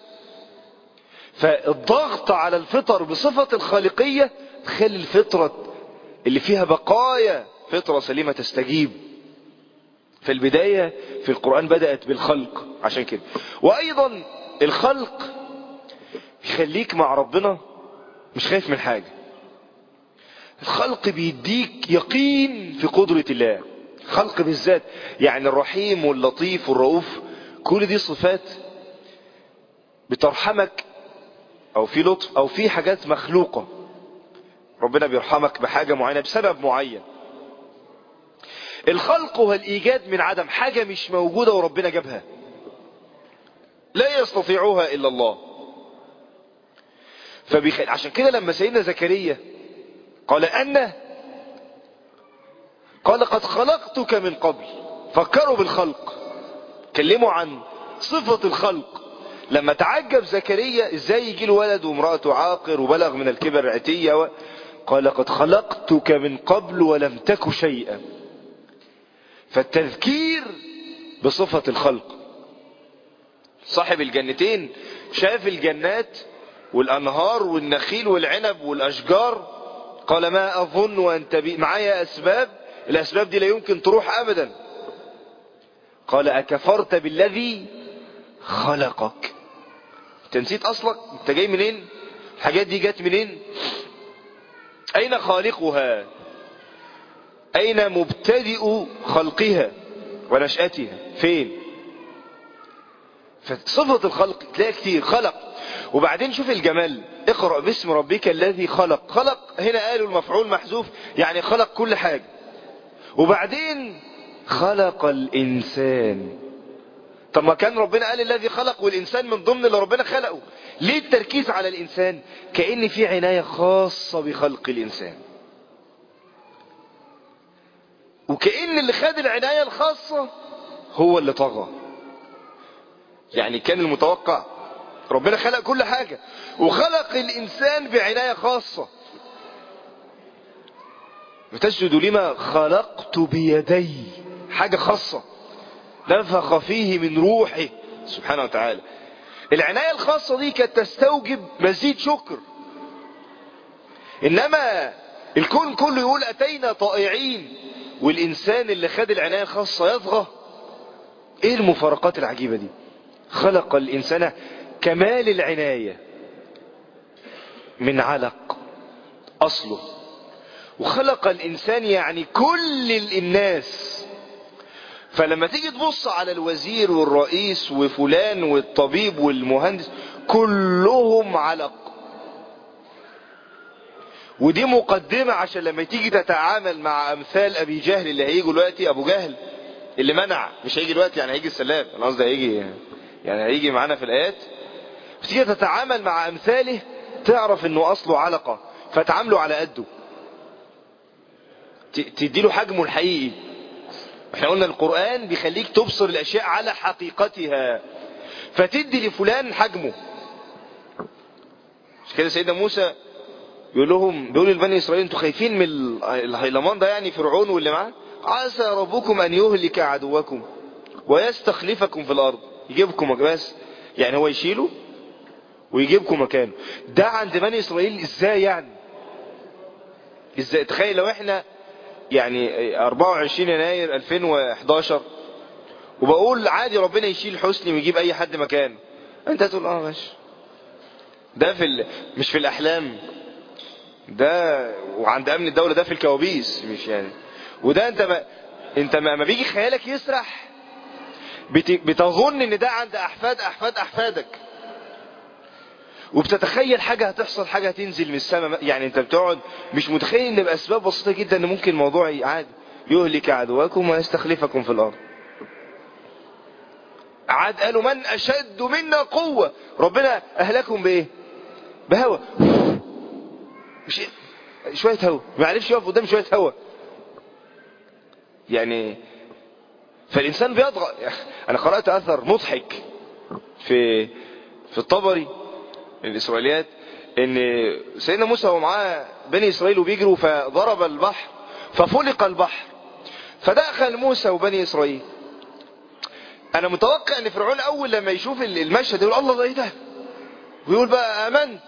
فالضغط على الفطر بصفة الخالقية تخلي الفطرة اللي فيها بقايا فطرة سليمة تستجيب فالبداية في القرآن بدأت بالخلق عشان كده وأيضا الخلق يخليك مع ربنا مش خايف من حاجة الخلق بيديك يقين في قدرة الله خلق بالذات يعني الرحيم واللطيف والرؤوف كل دي صفات بترحمك او في لطف او في حاجات مخلوقة ربنا بيرحمك بحاجة معينة بسبب معين الخلق هو الايجاد من عدم حاجة مش موجودة وربنا جابها لا يستطيعها الا الله فبيخ... عشان كده لما سيدنا زكريا قال أن قال قد خلقتك من قبل فكروا بالخلق كلموا عن صفة الخلق لما تعجب زكريا ازاي يجي له ولد وامرأته عاقر وبلغ من الكبر عتية و... قال قد خلقتك من قبل ولم تك شيئا فالتذكير بصفة الخلق صاحب الجنتين شاف الجنات والأنهار والنخيل والعنب والأشجار قال ما أظن أن تبي معايا أسباب الأسباب دي لا يمكن تروح أبدا قال أكفرت بالذي خلقك انت نسيت أصلك انت جاي منين الحاجات دي جت منين أين خالقها أين مبتدئ خلقها ونشأتها فين فصفة الخلق تلاقي كتير خلق وبعدين شوف الجمال اقرأ باسم ربك الذي خلق خلق هنا قالوا المفعول محذوف يعني خلق كل حاجة وبعدين خلق الإنسان طب ما كان ربنا قال الذي خلق والإنسان من ضمن اللي ربنا خلقه ليه التركيز على الإنسان كأن في عناية خاصة بخلق الإنسان وكأن اللي خد العناية الخاصة هو اللي طغى يعني كان المتوقع ربنا خلق كل حاجة وخلق الإنسان بعناية خاصة وتسجد لما خلقت بيدي حاجة خاصة نفخ فيه من روحه سبحانه وتعالى العناية الخاصة دي كانت تستوجب مزيد شكر إنما الكون كله يقول أتينا طائعين والإنسان اللي خد العناية الخاصة يطغى إيه المفارقات العجيبة دي خلق الإنسان كمال العناية من علق أصله وخلق الإنسان يعني كل الناس فلما تيجي تبص على الوزير والرئيس وفلان والطبيب والمهندس كلهم علق ودي مقدمة عشان لما تيجي تتعامل مع أمثال أبي جهل اللي هيجي دلوقتي أبو جهل اللي منع مش هيجي دلوقتي يعني هيجي السلام أنا قصدي هيجي يعني هيجي معانا في الآيات تيجي تتعامل مع أمثاله تعرف إنه أصله علقة فتعامله على قده تديله حجمه الحقيقي احنا قلنا القرآن بيخليك تبصر الأشياء على حقيقتها فتدي لفلان حجمه مش كده سيدنا موسى بيقول لهم بيقول لبني إسرائيل انتوا خايفين من الهيلمان ده يعني فرعون واللي معاه عسى ربكم أن يهلك عدوكم ويستخلفكم في الأرض يجيبكم بس يعني هو يشيله ويجيبكم مكانه ده عند بني إسرائيل ازاي يعني ازاي تخيل لو احنا يعني 24 يناير 2011 وبقول عادي ربنا يشيل حسني ويجيب اي حد مكانه انت تقول اه ماشي ده في ال... مش في الاحلام ده وعند امن الدولة ده في الكوابيس مش يعني وده انت ما انت ما, ما بيجي خيالك يسرح بت... بتظن ان ده عند احفاد احفاد احفادك وبتتخيل حاجة هتحصل حاجة هتنزل من السماء يعني انت بتقعد مش متخيل ان باسباب بسيطة جدا ان ممكن الموضوع عادي يهلك عدواكم ويستخلفكم في الارض عاد قالوا من اشد منا قوة ربنا اهلكهم بايه بهوى مش شوية هوا ما عرفش يقف قدام شوية هوا يعني فالإنسان بيضغط أنا قرأت أثر مضحك في في الطبري الإسرائيليات إن سيدنا موسى ومعاه بني إسرائيل وبيجروا فضرب البحر ففلق البحر فدخل موسى وبني إسرائيل أنا متوقع إن فرعون أول لما يشوف المشهد يقول الله ده إيه ده ويقول بقى آمنت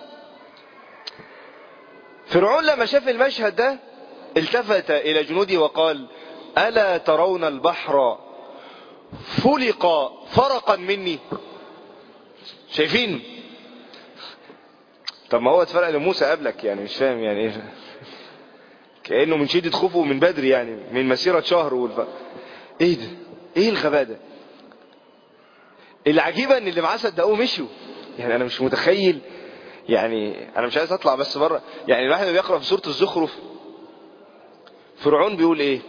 فرعون لما شاف المشهد ده التفت إلى جنوده وقال ألا ترون البحر فلق فرقا مني شايفين طب ما هو اتفرق لموسى قبلك يعني مش فاهم يعني ايه كأنه من شدة خوفه من بدري يعني من مسيرة شهر والف... ايه ده ايه الغباء ده العجيبة ان اللي معاه صدقوه مشوا يعني انا مش متخيل يعني انا مش عايز اطلع بس بره يعني الواحد بيقرأ في سورة الزخرف فرعون بيقول ايه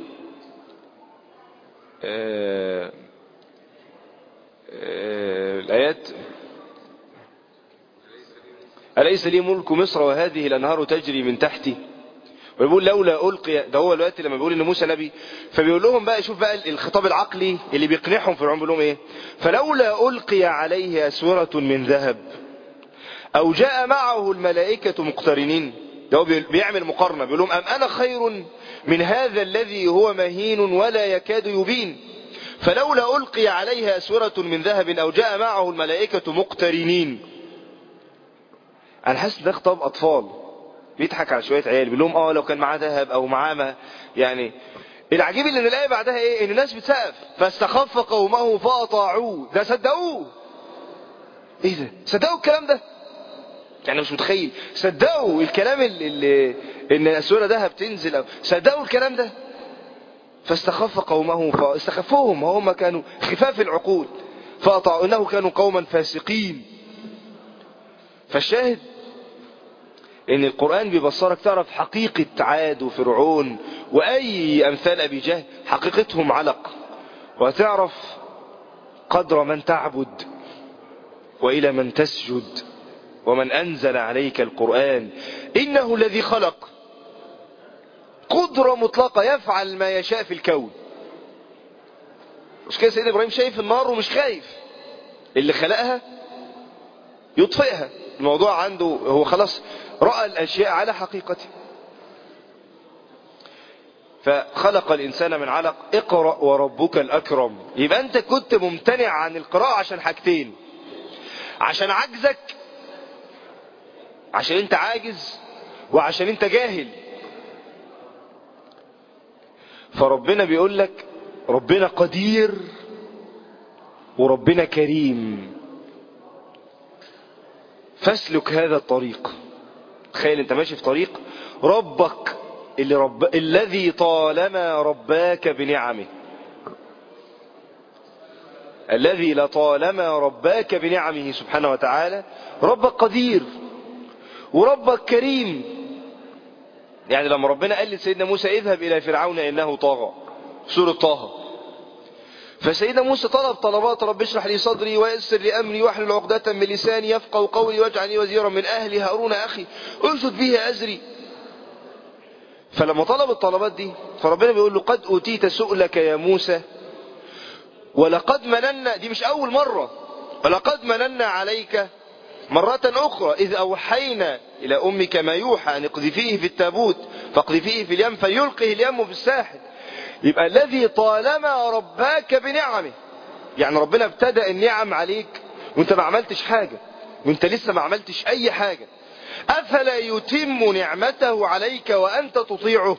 آه آه الآيات أليس لي ملك مصر وهذه الأنهار تجري من تحتي ويقول لولا ألقي ده هو الوقت لما بيقول إن موسى نبي فبيقول لهم بقى شوف بقى الخطاب العقلي اللي بيقنعهم فرعون بيقول لهم إيه فلولا ألقي عليه أسورة من ذهب أو جاء معه الملائكة مقترنين ده هو بيعمل مقارنة بيقول لهم أم أنا خير من هذا الذي هو مهين ولا يكاد يبين فلولا ألقي عليها أسورة من ذهب أو جاء معه الملائكة مقترنين أنا حاسس ده خطاب أطفال بيضحك على شوية عيال بيقول لهم اه لو كان معاه ذهب أو معاه ما يعني العجيب اللي الآية بعدها إيه إن الناس بتسقف فاستخف قومه فأطاعوه ده صدقوه إيه ده صدقوا الكلام ده يعني مش متخيل صدقوا الكلام اللي, اللي ان السورة ذهب تنزل أو صدقوا الكلام ده فاستخف قومه فاستخفوهم هم كانوا خفاف العقول فأطاعوا انه كانوا قوما فاسقين فالشاهد ان القرآن بيبصرك تعرف حقيقة عاد وفرعون واي امثال ابي جهل حقيقتهم علق وتعرف قدر من تعبد والى من تسجد ومن انزل عليك القرآن انه الذي خلق قدرة مطلقة يفعل ما يشاء في الكون مش كده سيدنا ابراهيم شايف النار ومش خايف اللي خلقها يطفئها الموضوع عنده هو خلاص رأى الأشياء على حقيقته فخلق الإنسان من علق اقرأ وربك الأكرم يبقى أنت كنت ممتنع عن القراءة عشان حاجتين عشان عجزك عشان أنت عاجز وعشان أنت جاهل فربنا بيقول لك ربنا قدير وربنا كريم فاسلك هذا الطريق تخيل انت ماشي في طريق ربك اللي رب... الذي طالما رباك بنعمه الذي لطالما رباك بنعمه سبحانه وتعالى ربك قدير وربك كريم يعني لما ربنا قال لسيدنا موسى اذهب الى فرعون انه طاغى سورة طه فسيدنا موسى طلب طلبات رب اشرح لي صدري ويسر لي امري واحلل عقدة من لساني يفقه قولي واجعل لي وزيرا من اهلي هارون اخي اشد به ازري فلما طلب الطلبات دي فربنا بيقول له قد اوتيت سؤلك يا موسى ولقد مننا دي مش اول مرة ولقد مننا عليك مرة أخرى إذ أوحينا إلى أمك ما يوحى أن اقذفيه في التابوت فاقذفيه في اليم فيلقه اليم في الساحل يبقى الذي طالما رباك بنعمه يعني ربنا ابتدأ النعم عليك وانت ما عملتش حاجة وانت لسه ما عملتش أي حاجة أفلا يتم نعمته عليك وأنت تطيعه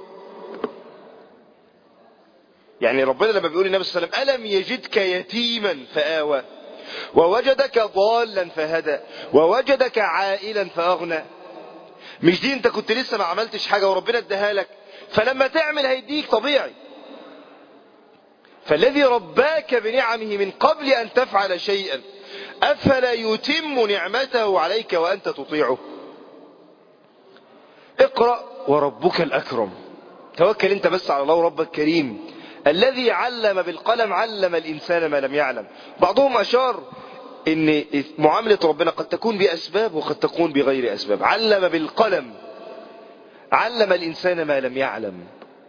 يعني ربنا لما بيقول النبي صلى الله عليه وسلم ألم يجدك يتيما فآوى ووجدك ضالا فهدى ووجدك عائلا فأغنى مش دي انت كنت لسه ما عملتش حاجة وربنا اداها لك فلما تعمل هيديك طبيعي فالذي رباك بنعمه من قبل أن تفعل شيئا أفلا يتم نعمته عليك وأنت تطيعه اقرأ وربك الأكرم توكل انت بس على الله ربك كريم الذي علم بالقلم علم الإنسان ما لم يعلم بعضهم أشار ان معاملة ربنا قد تكون بأسباب وقد تكون بغير أسباب علم بالقلم علم الإنسان ما لم يعلم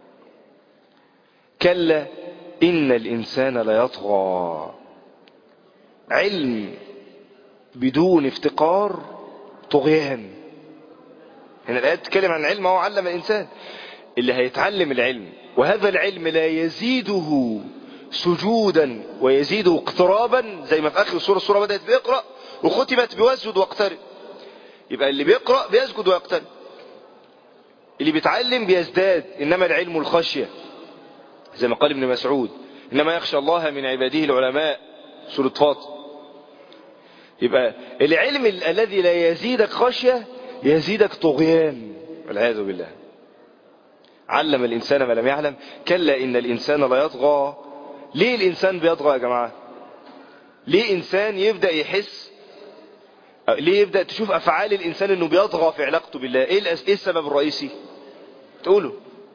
كلا إن الإنسان ليطغى علم بدون افتقار طغيان هنا الآية تتكلم عن علم هو علم الإنسان اللي هيتعلم العلم وهذا العلم لا يزيده سجودا ويزيده اقترابا زي ما في آخر السورة السورة بدأت بيقرأ وختمت بواسجد واقترب يبقى اللي بيقرأ بيسجد ويقترب اللي بيتعلم بيزداد إنما العلم الخشية زي ما قال ابن مسعود إنما يخشى الله من عباده العلماء سورة فاطر يبقى العلم ال- الذي لا يزيدك خشية يزيدك طغيان والعياذ بالله علم الإنسان ما لم يعلم كلا إن الإنسان لا يطغى ليه الإنسان بيطغى يا جماعة ليه إنسان يبدأ يحس ليه يبدأ تشوف أفعال الإنسان إنه بيطغى في علاقته بالله إيه, الأس... إيه السبب الرئيسي تقولوا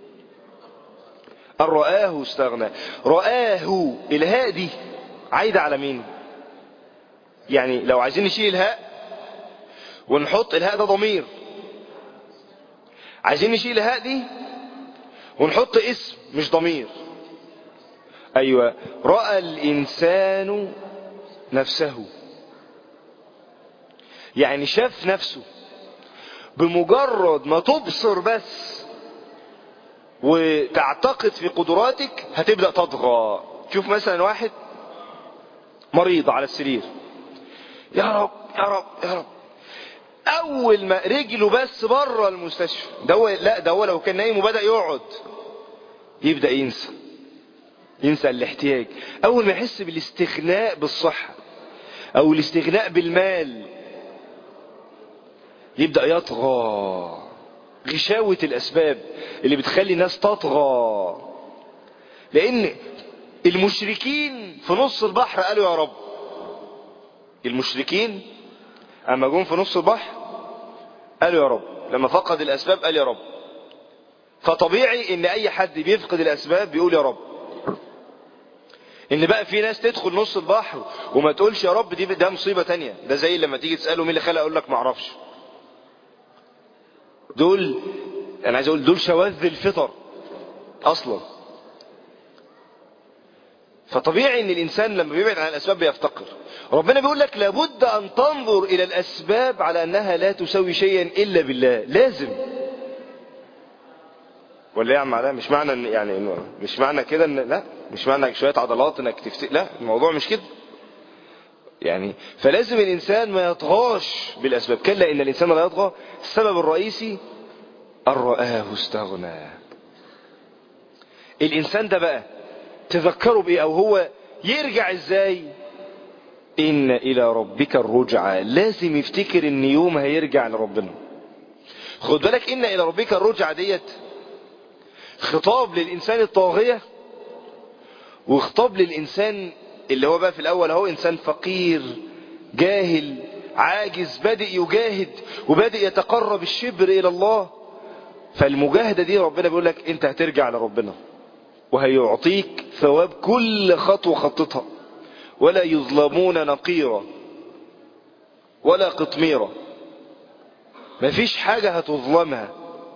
أن رآه استغنى رآه الهاء دي عايدة على مين يعني لو عايزين نشيل الهاء ونحط الهاء ده ضمير عايزين نشيل الهاء دي ونحط اسم مش ضمير ايوه راى الانسان نفسه يعني شاف نفسه بمجرد ما تبصر بس وتعتقد في قدراتك هتبدا تطغى شوف مثلا واحد مريض على السرير يا رب يا رب يا رب اول ما رجله بس بره المستشفى ده هو لا ده هو لو كان نايم وبدا يقعد يبدا ينسى ينسى الاحتياج اول ما يحس بالاستغناء بالصحه او الاستغناء بالمال يبدا يطغى غشاوه الاسباب اللي بتخلي الناس تطغى لان المشركين في نص البحر قالوا يا رب المشركين اما جم في نص البحر قالوا يا رب لما فقد الاسباب قال يا رب فطبيعي ان اي حد بيفقد الاسباب بيقول يا رب ان بقى في ناس تدخل نص البحر وما تقولش يا رب دي ده مصيبه تانية ده زي لما تيجي تساله مين اللي خلق يقول لك ما اعرفش دول انا عايز اقول دول شواذ الفطر اصلا فطبيعي ان الانسان لما بيبعد عن الاسباب بيفتقر ربنا بيقول لك لابد ان تنظر الى الاسباب على انها لا تسوي شيئا الا بالله لازم ولا ايه يا عم علاء مش معنى ان يعني إنه مش معنى كده ان لا مش معنى شويه عضلات انك تفت لا الموضوع مش كده يعني فلازم الانسان ما يطغاش بالاسباب كلا ان الانسان لا يطغى السبب الرئيسي ان رآه استغنى الانسان ده بقى تذكروا بايه او هو يرجع ازاي ان الى ربك الرجعى لازم يفتكر ان يوم هيرجع لربنا خد بالك ان الى ربك الرجعى ديت خطاب للانسان الطاغية وخطاب للانسان اللي هو بقى في الاول اهو انسان فقير جاهل عاجز بادئ يجاهد وبادئ يتقرب الشبر الى الله فالمجاهدة دي ربنا بيقول لك انت هترجع لربنا وهيعطيك ثواب كل خطوة خطتها ولا يظلمون نقيرا ولا قطميرا مفيش حاجة هتظلمها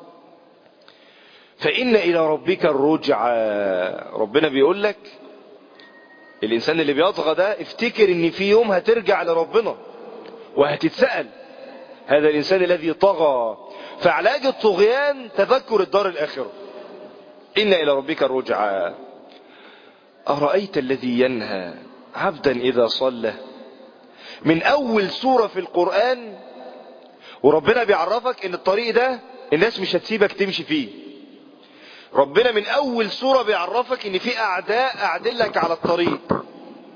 فإن إلى ربك الرجعى ربنا بيقول لك الإنسان اللي بيطغى ده افتكر إن في يوم هترجع لربنا وهتتسأل هذا الإنسان الذي طغى فعلاج الطغيان تذكر الدار الآخرة إن إلى ربك الرجعى أرأيت الذي ينهى عبدا إذا صلى من أول سورة في القرآن وربنا بيعرفك إن الطريق ده الناس مش هتسيبك تمشي فيه ربنا من أول سورة بيعرفك إن في أعداء قاعدين لك على الطريق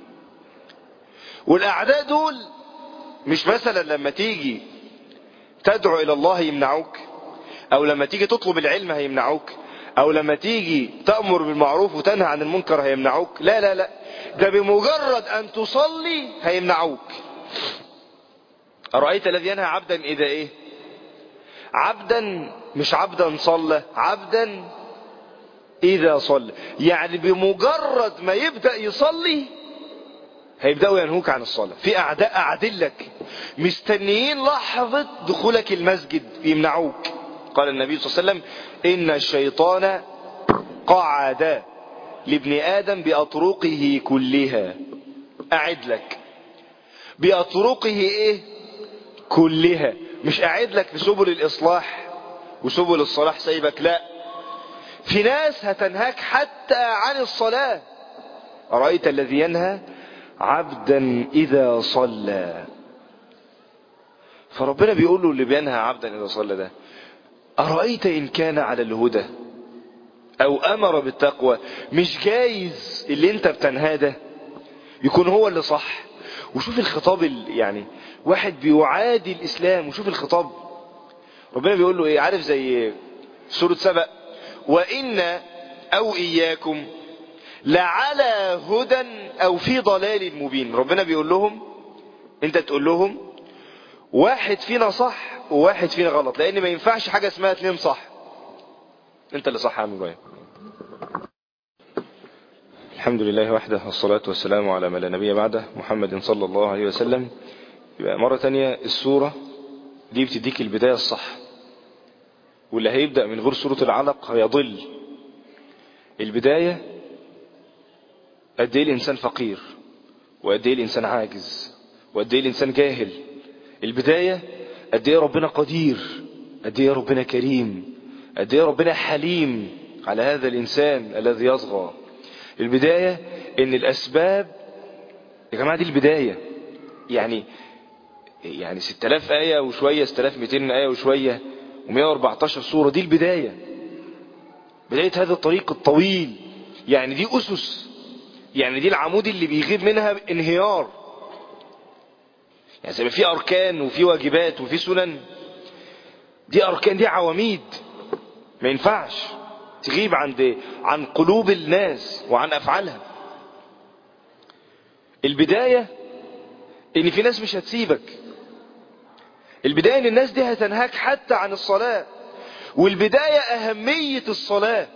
والأعداء دول مش مثلا لما تيجي تدعو إلى الله يمنعوك أو لما تيجي تطلب العلم هيمنعوك او لما تيجي تأمر بالمعروف وتنهى عن المنكر هيمنعوك لا لا لا ده بمجرد ان تصلي هيمنعوك أرأيت الذي ينهى عبدا إذا إيه عبدا مش عبدا صلى عبدا إذا صلى يعني بمجرد ما يبدأ يصلي هيبدأوا ينهوك عن الصلاة في أعداء قاعدين لك مستنيين لحظة دخولك المسجد يمنعوك قال النبي صلى الله عليه وسلم إن الشيطان قعد لابن آدم بأطرقه كلها أعد لك بأطرقه إيه كلها مش أعد لك بسبل الإصلاح وسبل الصلاح سيبك لا في ناس هتنهاك حتى عن الصلاة أرأيت الذي ينهى عبدا إذا صلى فربنا بيقول له اللي بينهى عبدا إذا صلى ده أرأيت إن كان على الهدى أو أمر بالتقوى مش جايز اللي أنت بتنهاه ده يكون هو اللي صح وشوف الخطاب يعني واحد بيعادي الإسلام وشوف الخطاب ربنا بيقول له إيه عارف زي سورة سبأ وإن أو إياكم لعلى هدى أو في ضلال مبين ربنا بيقول لهم أنت تقول لهم واحد فينا صح وواحد فينا غلط لأن ما ينفعش حاجة اسمها اتنين صح أنت اللي صح يا عم إبراهيم الحمد لله وحده والصلاة والسلام على من لا نبي بعده محمد صلى الله عليه وسلم يبقى مرة تانية السورة دي بتديك البداية الصح واللي هيبدأ من غير سورة العلق هيضل البداية قد ايه الانسان فقير وقد ايه الانسان عاجز وقد ايه الانسان جاهل البداية قد ايه ربنا قدير قد ايه ربنا كريم قد ايه ربنا حليم على هذا الانسان الذي يصغى البداية ان الاسباب يا جماعة دي البداية يعني يعني 6000 آية وشوية 6200 آية وشوية و114 سورة دي البداية بداية هذا الطريق الطويل يعني دي أسس يعني دي العمود اللي بيغيب منها انهيار يعني زي ما في أركان وفي واجبات وفي سنن دي أركان دي عواميد ما ينفعش تغيب عند عن قلوب الناس وعن أفعالها البداية ان في ناس مش هتسيبك البداية ان الناس دي هتنهاك حتى عن الصلاة والبداية اهمية الصلاة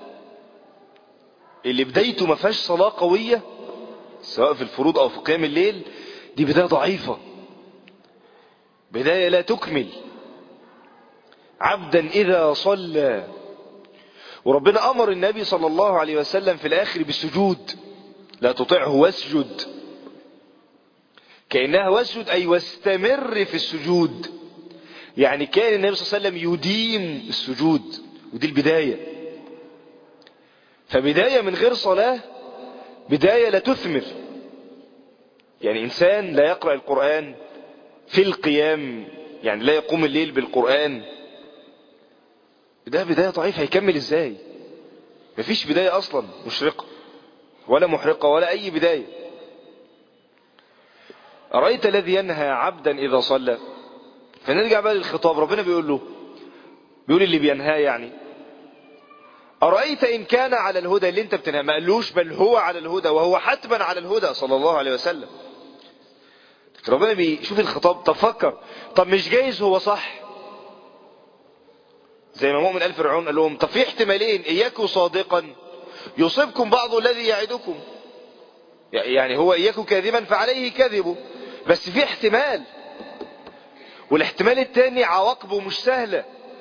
اللي بدايته ما فيهاش صلاة قوية سواء في الفروض او في قيام الليل دي بداية ضعيفة بداية لا تكمل عبدا اذا صلى وربنا امر النبي صلى الله عليه وسلم في الاخر بالسجود لا تطعه واسجد كأنها واسجد أي واستمر في السجود يعني كان النبي صلى الله عليه وسلم يديم السجود ودي البداية فبداية من غير صلاة بداية لا تثمر يعني إنسان لا يقرأ القرآن في القيام يعني لا يقوم الليل بالقرآن ده بداية ضعيفة هيكمل ازاي مفيش بداية أصلا مشرقة ولا محرقة ولا أي بداية أرأيت الذي ينهى عبدا إذا صلى فنرجع بقى للخطاب ربنا بيقول له بيقول اللي بينهاه يعني أرأيت إن كان على الهدى اللي انت بتنهى ما قالوش بل هو على الهدى وهو حتما على الهدى صلى الله عليه وسلم ربنا بيشوف الخطاب طب فكر طب مش جايز هو صح زي ما مؤمن قال فرعون قال لهم طب في احتمالين إياكوا صادقا يصيبكم بعض الذي يعدكم يعني هو إياكم كاذبا فعليه كذبه بس في احتمال والاحتمال التاني عواقبه مش سهلة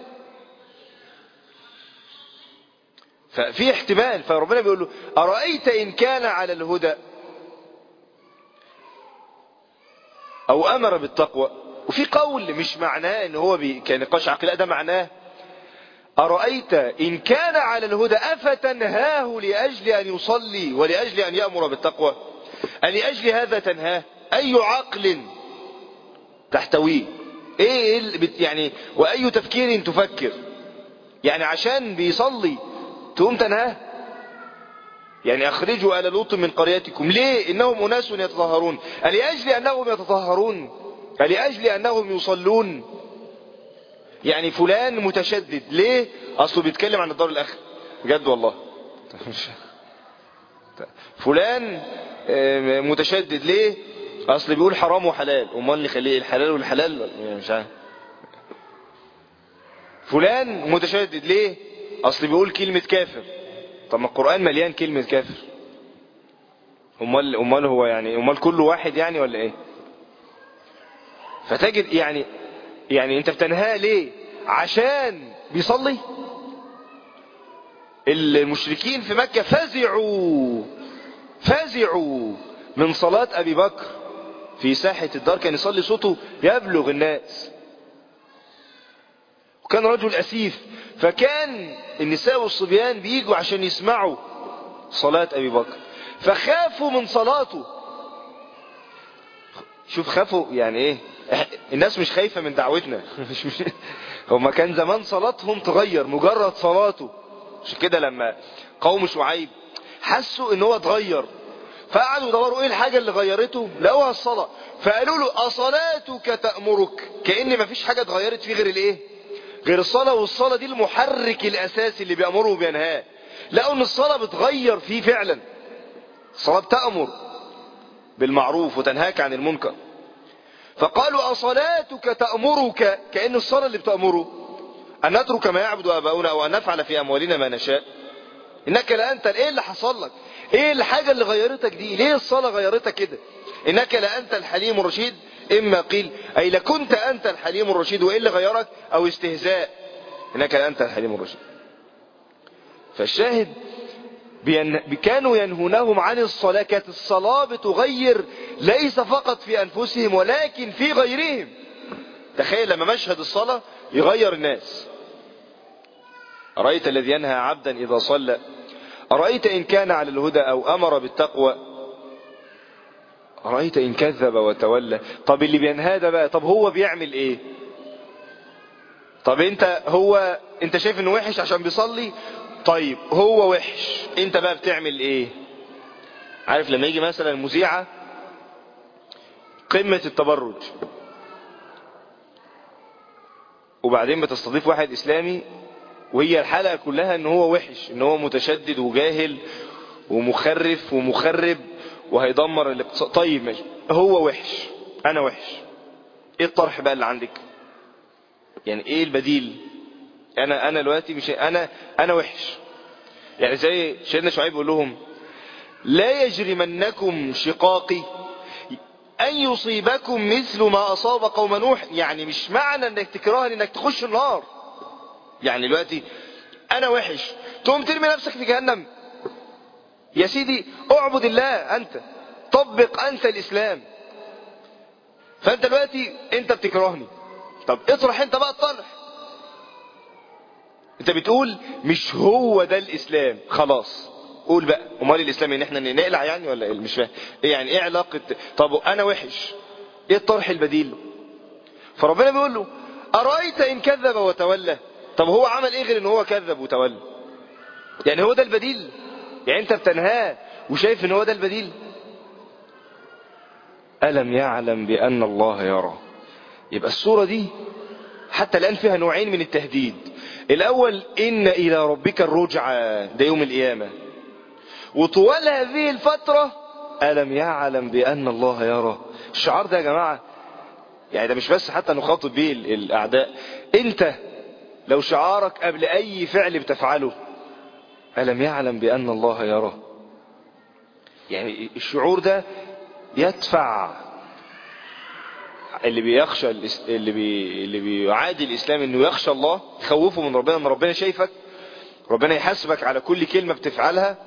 ففي احتمال فربنا بيقول له أرأيت إن كان على الهدى أو أمر بالتقوى وفي قول مش معناه ان هو بي كان نقاش عقل ده معناه أرأيت إن كان على الهدى أفتنهاه لأجل أن يصلي ولأجل أن يأمر بالتقوى لأجل هذا تنهاه أي عقل تحتويه إيه يعني وأي تفكير تفكر يعني عشان بيصلي تقوم تنهاه يعني أخرجوا آل لوط من قريتكم ليه إنهم أناس يتطهرون لأجل أنهم يتطهرون لأجل أنهم يصلون يعني فلان متشدد ليه اصله بيتكلم عن الدار الاخر بجد والله فلان متشدد ليه اصل بيقول حرام وحلال امال اللي يخليه الحلال والحلال مش عارف فلان متشدد ليه اصل بيقول كلمة كافر طب ما القرآن مليان كلمة كافر امال امال هو يعني امال كل واحد يعني ولا ايه فتجد يعني يعني انت بتنهاه ليه عشان بيصلي المشركين في مكة فزعوا فزعوا من صلاة أبي بكر في ساحة الدار كان يصلي صوته يبلغ الناس وكان رجل أسيف فكان النساء والصبيان بيجوا عشان يسمعوا صلاة أبي بكر فخافوا من صلاته شوف خافوا يعني ايه الناس مش خايفة من دعوتنا مش مش هما كان زمان صلاتهم تغير مجرد صلاته عشان كده لما قوم شعيب حسوا ان هو اتغير فقعدوا يدوروا ايه الحاجة اللي غيرته لقوها الصلاة فقالوا له اصلاتك تأمرك كأن مفيش حاجة اتغيرت فيه غير الايه غير الصلاة والصلاة دي المحرك الاساسي اللي بيأمره وبينهاه لقوا ان الصلاة بتغير فيه فعلا الصلاة بتأمر بالمعروف وتنهاك عن المنكر فقالوا أصلاتك تأمرك كأن الصلاة اللي بتأمره أن نترك ما يعبد آباؤنا أو أن نفعل في أموالنا ما نشاء إنك لأنت إيه اللي حصل لك إيه الحاجة اللي غيرتك دي ليه الصلاة غيرتك كده إنك لأنت الحليم الرشيد إما قيل أي لكنت أنت الحليم الرشيد وإيه اللي غيرك أو استهزاء إنك لأنت الحليم الرشيد فالشاهد بين... كانوا ينهونهم عن الصلاة كانت الصلاة بتغير ليس فقط في أنفسهم ولكن في غيرهم تخيل لما مشهد الصلاة يغير الناس أرأيت الذي ينهى عبدا إذا صلى أرأيت إن كان على الهدى أو أمر بالتقوى أرأيت إن كذب وتولى طب اللي بينهى ده بقى طب هو بيعمل إيه طب انت هو انت شايف انه وحش عشان بيصلي طيب هو وحش انت بقى بتعمل ايه عارف لما يجي مثلا مذيعة قمة التبرج وبعدين بتستضيف واحد اسلامي وهي الحلقة كلها ان هو وحش ان هو متشدد وجاهل ومخرف ومخرب وهيدمر الاقتصاد طيب ماشي هو وحش انا وحش ايه الطرح بقى اللي عندك يعني ايه البديل انا انا دلوقتي مش انا انا وحش يعني زي سيدنا شعيب بيقول لهم لا يجرمنكم شقاقي ان يصيبكم مثل ما اصاب قوم نوح يعني مش معنى انك تكرهني انك تخش النار يعني دلوقتي انا وحش تقوم ترمي نفسك في جهنم يا سيدي اعبد الله انت طبق انت الاسلام فانت دلوقتي انت بتكرهني طب اطرح انت بقى الطرح انت بتقول مش هو ده الاسلام خلاص قول بقى امال الاسلام ان احنا نقلع يعني ولا ايه مش فاهم ايه يعني ايه علاقه طب انا وحش ايه الطرح البديل فربنا بيقول له ارايت ان كذب وتولى طب هو عمل ايه غير ان هو كذب وتولى يعني هو ده البديل يعني انت بتنهاه وشايف ان هو ده البديل الم يعلم بان الله يرى يبقى الصوره دي حتى الان فيها نوعين من التهديد الاول ان الى ربك الرجعى ده يوم القيامه وطوال هذه الفتره الم يعلم بان الله يرى الشعار ده يا جماعه يعني ده مش بس حتى نخاطب به الاعداء انت لو شعارك قبل اي فعل بتفعله الم يعلم بان الله يرى يعني الشعور ده يدفع اللي بيخشى اللي بي اللي بيعادي الاسلام انه يخشى الله يخوفه من ربنا ان ربنا شايفك ربنا يحاسبك على كل كلمه بتفعلها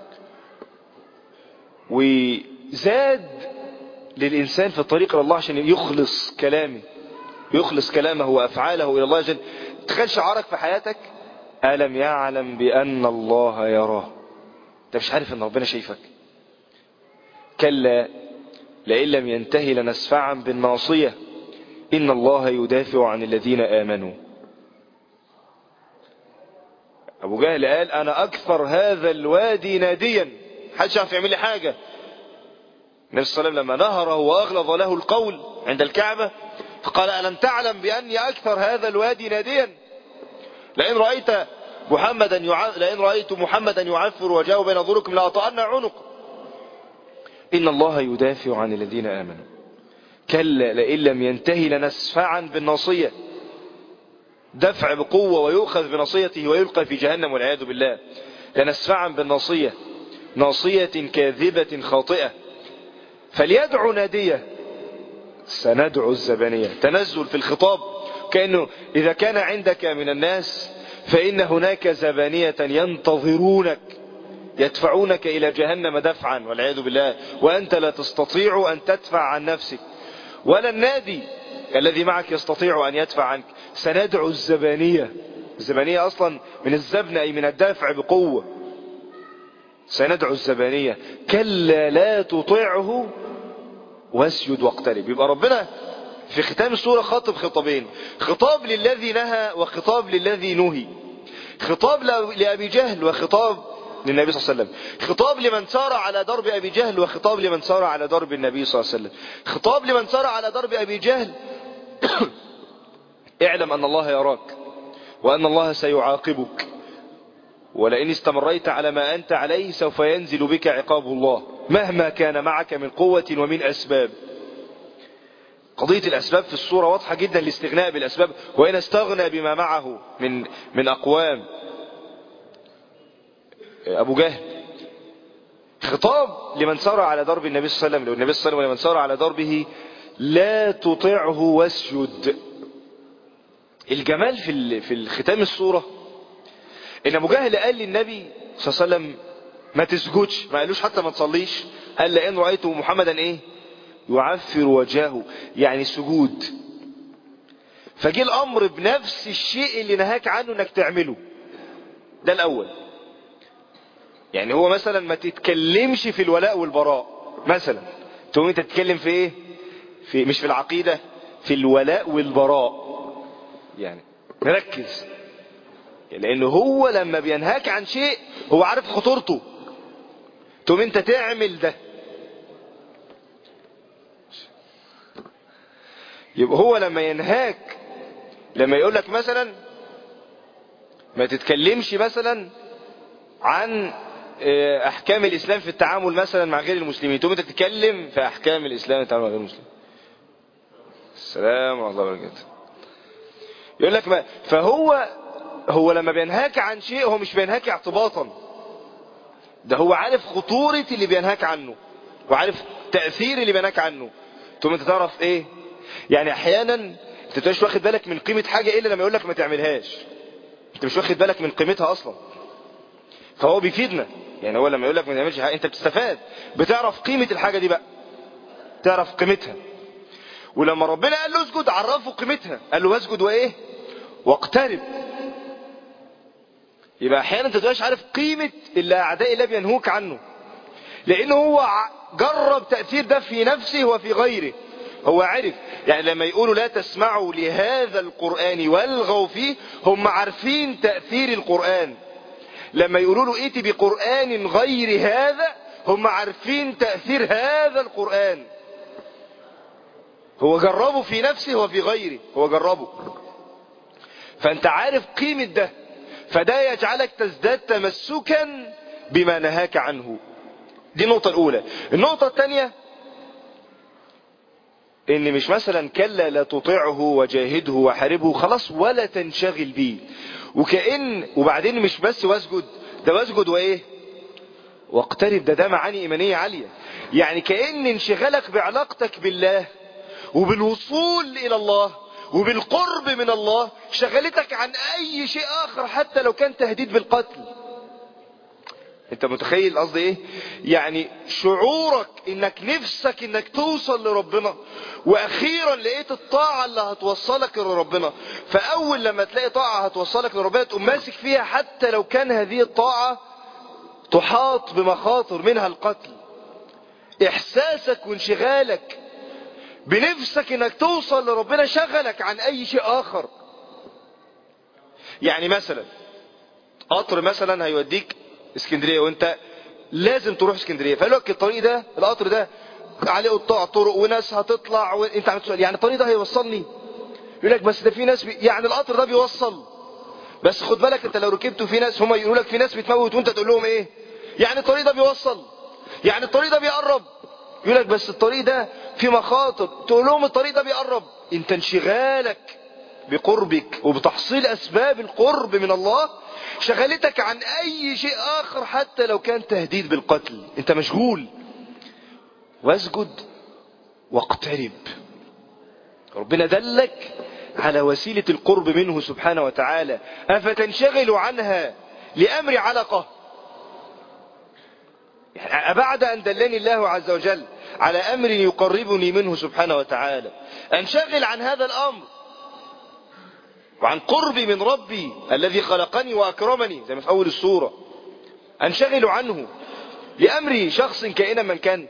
وزاد للانسان في الطريق الى الله عشان يخلص كلامه يخلص كلامه وافعاله الى الله جل تخيل شعارك في حياتك الم يعلم بان الله يراه انت مش عارف ان ربنا شايفك كلا لئن لم ينتهي لنسفعا بالناصية إن الله يدافع عن الذين آمنوا أبو جهل قال أنا أكثر هذا الوادي ناديا حدش عارف يعمل لي حاجة النبي صلى الله عليه وسلم لما نهره وأغلظ له القول عند الكعبة فقال ألم تعلم بأني أكثر هذا الوادي ناديا لئن رأيت محمدا يع... لئن رأيت محمدا يعفر وجاء بين ظهوركم لأطأن عنق إن الله يدافع عن الذين آمنوا كلا لئن لم ينتهي لنسفعا بالناصية دفع بقوة ويؤخذ بناصيته ويلقى في جهنم والعياذ بالله لنسفعا بالناصية ناصية كاذبة خاطئة فليدعو نادية سندعو الزبانية تنزل في الخطاب كأنه إذا كان عندك من الناس فإن هناك زبانية ينتظرونك يدفعونك إلى جهنم دفعا والعياذ بالله وأنت لا تستطيع أن تدفع عن نفسك ولا النادي الذي معك يستطيع أن يدفع عنك سندعو الزبانية الزبانية أصلا من الزبن أي من الدافع بقوة سندعو الزبانية كلا لا تطيعه واسجد واقترب يبقى ربنا في ختام السورة خاطب خطابين خطاب للذي نهى وخطاب للذي نهي خطاب لأبي جهل وخطاب للنبي صلى الله عليه وسلم خطاب لمن سار على درب أبي جهل وخطاب لمن سار على درب النبي صلى الله عليه وسلم خطاب لمن سار على درب أبي جهل اعلم أن الله يراك وأن الله سيعاقبك ولئن استمريت على ما أنت عليه سوف ينزل بك عقاب الله مهما كان معك من قوة ومن أسباب قضية الأسباب في الصورة واضحة جدا الاستغناء بالأسباب وإن استغنى بما معه من من أقوام أبو جهل خطاب لمن سار على درب النبي صلى الله عليه وسلم النبي صلى الله عليه وسلم لمن سار على دربه لا تطعه واسجد الجمال في في الختام الصورة ان ابو جهل قال للنبي صلى الله عليه وسلم ما تسجدش ما قالوش حتى ما تصليش قال لان رأيت محمدا ايه يعفر وجهه يعني سجود فجي الامر بنفس الشيء اللي نهاك عنه انك تعمله ده الاول يعني هو مثلا ما تتكلمش في الولاء والبراء مثلا تقوم انت تتكلم في ايه في مش في العقيدة في الولاء والبراء يعني مركز لان هو لما بينهاك عن شيء هو عارف خطورته تقوم انت تعمل ده يبقى هو لما ينهاك لما يقول لك مثلا ما تتكلمش مثلا عن احكام الاسلام في التعامل مثلا مع غير المسلمين تقوم انت تتكلم في احكام الاسلام في التعامل مع غير المسلمين السلام ورحمه الله وبركاته يقول لك ما فهو هو لما بينهاك عن شيء هو مش بينهاك اعتباطا ده هو عارف خطورة اللي بينهاك عنه وعارف تأثير اللي بينهاك عنه ثم انت تعرف ايه يعني احيانا انت مش واخد بالك من قيمة حاجة الا لما يقول لك ما تعملهاش انت مش واخد بالك من قيمتها اصلا فهو بيفيدنا يعني هو لما يقول لك ما تعملش حاجة انت بتستفاد بتعرف قيمة الحاجة دي بقى تعرف قيمتها ولما ربنا قال له اسجد عرفه قيمتها قال له واسجد وايه واقترب يبقى احيانا انت تبقاش عارف قيمة اللي اعداء الله بينهوك عنه لانه هو جرب تأثير ده في نفسه وفي غيره هو عرف يعني لما يقولوا لا تسمعوا لهذا القرآن والغوا فيه هم عارفين تأثير القرآن لما يقولوا له ائتي بقرآن غير هذا هم عارفين تأثير هذا القرآن هو جربه في نفسه وفي غيره هو جربه فانت عارف قيمة ده فده يجعلك تزداد تمسكا بما نهاك عنه دي النقطة الأولى النقطة الثانية ان مش مثلا كلا لا تطيعه وجاهده وحاربه خلاص ولا تنشغل بيه وكأن وبعدين مش بس واسجد ده واسجد وايه واقترب ده ده معاني ايمانية عالية يعني كأن انشغالك بعلاقتك بالله وبالوصول الى الله وبالقرب من الله شغلتك عن اي شيء اخر حتى لو كان تهديد بالقتل انت متخيل قصدي ايه يعني شعورك انك نفسك انك توصل لربنا واخيرا لقيت الطاعة اللي هتوصلك لربنا فاول لما تلاقي طاعة هتوصلك لربنا تقوم ماسك فيها حتى لو كان هذه الطاعة تحاط بمخاطر منها القتل احساسك وانشغالك بنفسك انك توصل لربنا شغلك عن اي شيء اخر يعني مثلا قطر مثلا هيوديك اسكندريه وانت لازم تروح اسكندريه فقال لك الطريق ده القطر ده عليه قطاع طرق وناس هتطلع وانت عم تسال يعني الطريق ده هيوصلني يقول لك بس ده في ناس بي... يعني القطر ده بيوصل بس خد بالك انت لو ركبت في ناس هم يقولوا لك في ناس بتموت وانت تقول لهم ايه يعني الطريق ده بيوصل يعني الطريق ده بيقرب يقول لك بس الطريق ده في مخاطر تقول لهم الطريق ده بيقرب انت انشغالك بقربك وبتحصيل اسباب القرب من الله شغلتك عن اي شيء اخر حتى لو كان تهديد بالقتل انت مشغول واسجد واقترب ربنا دلك على وسيلة القرب منه سبحانه وتعالى أفتنشغل عنها لأمر علقة يعني أبعد أن دلني الله عز وجل على أمر يقربني منه سبحانه وتعالى أنشغل عن هذا الأمر وعن قربي من ربي الذي خلقني وأكرمني زي ما في أول السورة أنشغل عنه لأمر شخص كائنا من كان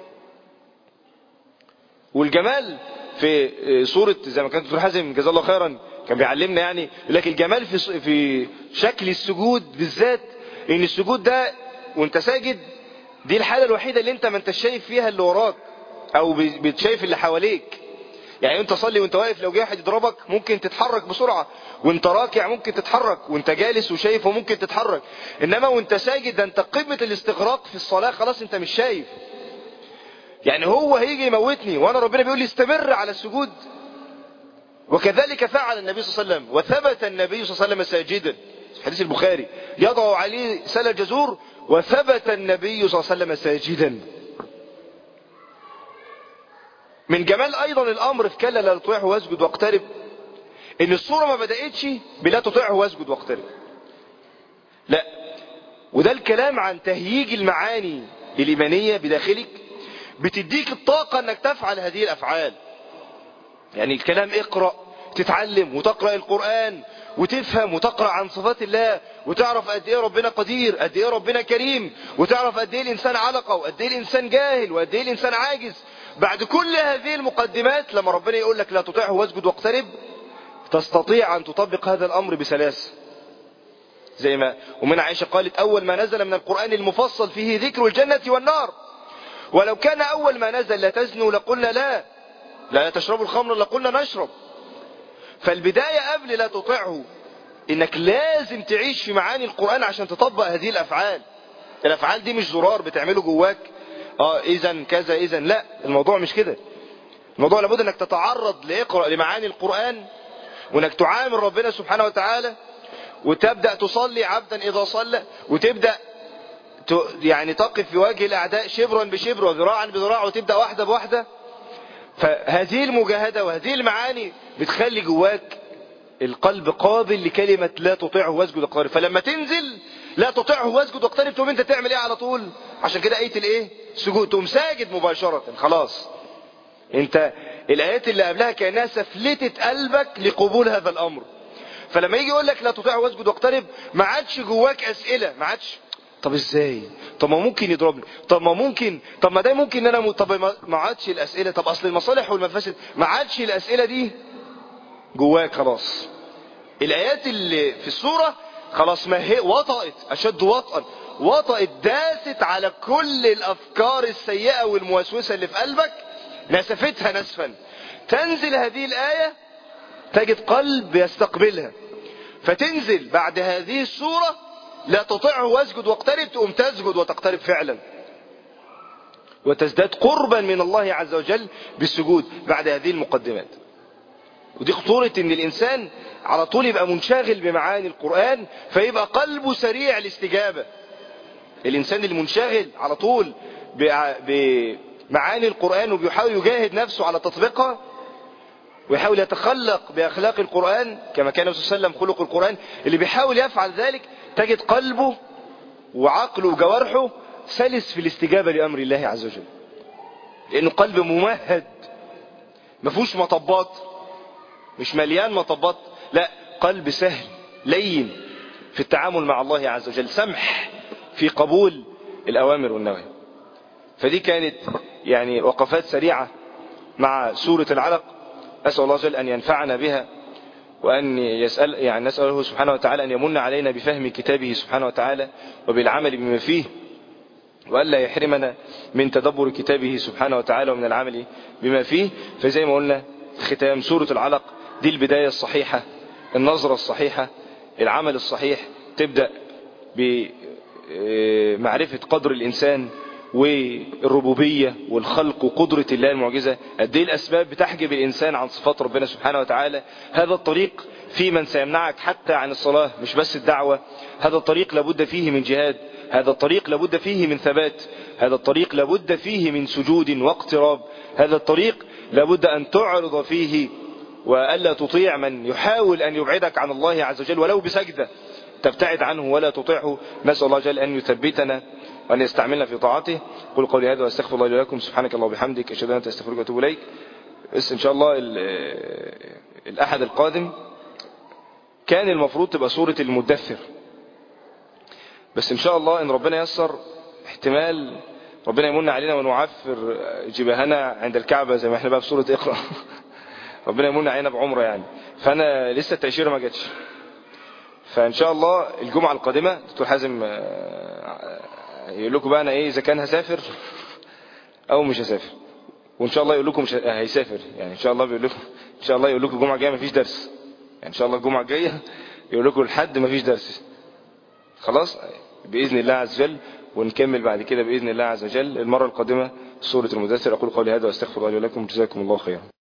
والجمال في صورة زي ما كان دكتور حازم جزاه الله خيرا كان بيعلمنا يعني لكن الجمال في في شكل السجود بالذات ان السجود ده وانت ساجد دي الحالة الوحيدة اللي انت ما انت شايف فيها اللي وراك او بتشايف اللي حواليك يعني انت صلي وانت واقف لو جه واحد يضربك ممكن تتحرك بسرعة وانت راكع ممكن تتحرك وانت جالس وشايفه ممكن تتحرك انما وانت ساجد ده انت قمة الاستغراق في الصلاة خلاص انت مش شايف يعني هو هيجي يموتني وانا ربنا بيقول لي استمر على السجود وكذلك فعل النبي صلى الله عليه وسلم وثبت النبي صلى الله عليه وسلم ساجدا في حديث البخاري يضع عليه سل الجزور وثبت النبي صلى الله عليه وسلم ساجدا من جمال ايضا الامر في كلا لا تطيعه واسجد واقترب ان الصورة ما بدأتش بلا تطيعه واسجد واقترب لا وده الكلام عن تهييج المعاني الايمانية بداخلك بتديك الطاقة انك تفعل هذه الافعال يعني الكلام اقرأ تتعلم وتقرأ القرآن وتفهم وتقرأ عن صفات الله وتعرف قد ايه ربنا قدير قد ايه ربنا كريم وتعرف قد ايه الانسان علقة وقد ايه الانسان جاهل وقد ايه الانسان عاجز بعد كل هذه المقدمات لما ربنا يقول لك لا تطيعه واسجد واقترب تستطيع ان تطبق هذا الامر بسلاسة زي ما ومن عائشة قالت اول ما نزل من القرآن المفصل فيه ذكر الجنة والنار ولو كان اول ما نزل لا تزنوا لقلنا لا لا تشربوا الخمر لقلنا نشرب فالبداية قبل لا تطيعه انك لازم تعيش في معاني القرآن عشان تطبق هذه الافعال الافعال دي مش زرار بتعمله جواك اه اذا كذا اذا لا الموضوع مش كده الموضوع لابد انك تتعرض لاقرأ لمعاني القرآن وانك تعامل ربنا سبحانه وتعالى وتبدأ تصلي عبدا اذا صلى وتبدأ يعني تقف في وجه الاعداء شبرا بشبر وذراعا بذراع وتبدأ واحدة بواحدة فهذه المجاهدة وهذه المعاني بتخلي جواك القلب قابل لكلمة لا تطيعه واسجد واقترب فلما تنزل لا تطيعه واسجد واقترب تقوم انت تعمل ايه على طول عشان كده ايه الايه سجود تقوم ساجد مباشرة خلاص انت الايات اللي قبلها كانها سفلتت قلبك لقبول هذا الامر فلما يجي يقول لك لا تطيعه واسجد واقترب ما عادش جواك اسئلة ما عادش طب ازاي طب ما ممكن يضربني طب ما ممكن طب ما ده ممكن ان انا م... طب ما عادش الاسئله طب اصل المصالح والمفاسد ما عادش الاسئله دي جواك خلاص الايات اللي في السوره خلاص ما هي وطئت اشد وطئا وطئت داست على كل الافكار السيئه والموسوسه اللي في قلبك نسفتها نسفا تنزل هذه الايه تجد قلب يستقبلها فتنزل بعد هذه السوره لا تطعه واسجد واقترب تقوم تسجد وتقترب فعلا وتزداد قربا من الله عز وجل بالسجود بعد هذه المقدمات ودي خطورة ان الانسان على طول يبقى منشغل بمعاني القرآن فيبقى قلبه سريع الاستجابة الانسان المنشغل على طول بمعاني القرآن وبيحاول يجاهد نفسه على تطبيقها ويحاول يتخلق بأخلاق القرآن كما كان الرسول صلى الله عليه وسلم خلق القرآن اللي بيحاول يفعل ذلك تجد قلبه وعقله وجوارحه سلس في الاستجابة لأمر الله عز وجل لأنه قلب ممهد ما فيهوش مطبات مش مليان مطبات لا قلب سهل لين في التعامل مع الله عز وجل سمح في قبول الأوامر والنواهي فدي كانت يعني وقفات سريعة مع سورة العلق أسأل الله عز وجل أن ينفعنا بها وأن يسأل يعني نسأله سبحانه وتعالى أن يمن علينا بفهم كتابه سبحانه وتعالى وبالعمل بما فيه وألا يحرمنا من تدبر كتابه سبحانه وتعالى ومن العمل بما فيه فزي ما قلنا ختام سورة العلق دي البداية الصحيحة النظرة الصحيحة العمل الصحيح تبدأ بمعرفة قدر الإنسان والربوبية والخلق وقدرة الله المعجزة قد ايه الأسباب بتحجب الإنسان عن صفات ربنا سبحانه وتعالى هذا الطريق في من سيمنعك حتى عن الصلاة مش بس الدعوة هذا الطريق لابد فيه من جهاد هذا الطريق لابد فيه من ثبات هذا الطريق لابد فيه من سجود واقتراب هذا الطريق لابد أن تعرض فيه وألا تطيع من يحاول أن يبعدك عن الله عز وجل ولو بسجدة تبتعد عنه ولا تطيعه نسأل الله جل أن يثبتنا وأن يستعملنا في طاعته قل قولي هذا واستغفر الله لي ولكم سبحانك الله وبحمدك أشهد أن لا أستغفرك وأتوب إليك بس إن شاء الله الأحد القادم كان المفروض تبقى سورة المدثر بس إن شاء الله إن ربنا يسر احتمال ربنا يمن علينا ونعفر جباهنا عند الكعبة زي ما احنا بقى في سورة اقرأ ربنا يمن علينا بعمرة يعني فأنا لسه التأشيرة ما جاتش فإن شاء الله الجمعة القادمة دكتور حازم يقول لكم بقى أنا إيه إذا كان هسافر أو مش هسافر وإن شاء الله يقول لكم مش هيسافر يعني إن شاء الله بيقول لكم إن شاء الله يقول لكم الجمعة الجاية مفيش درس يعني إن شاء الله الجمعة الجاية يقول لكم لحد مفيش درس خلاص بإذن الله عز وجل ونكمل بعد كده بإذن الله عز وجل المرة القادمة سورة المدثر أقول قولي هذا واستغفر الله لي ولكم جزاكم الله خيرا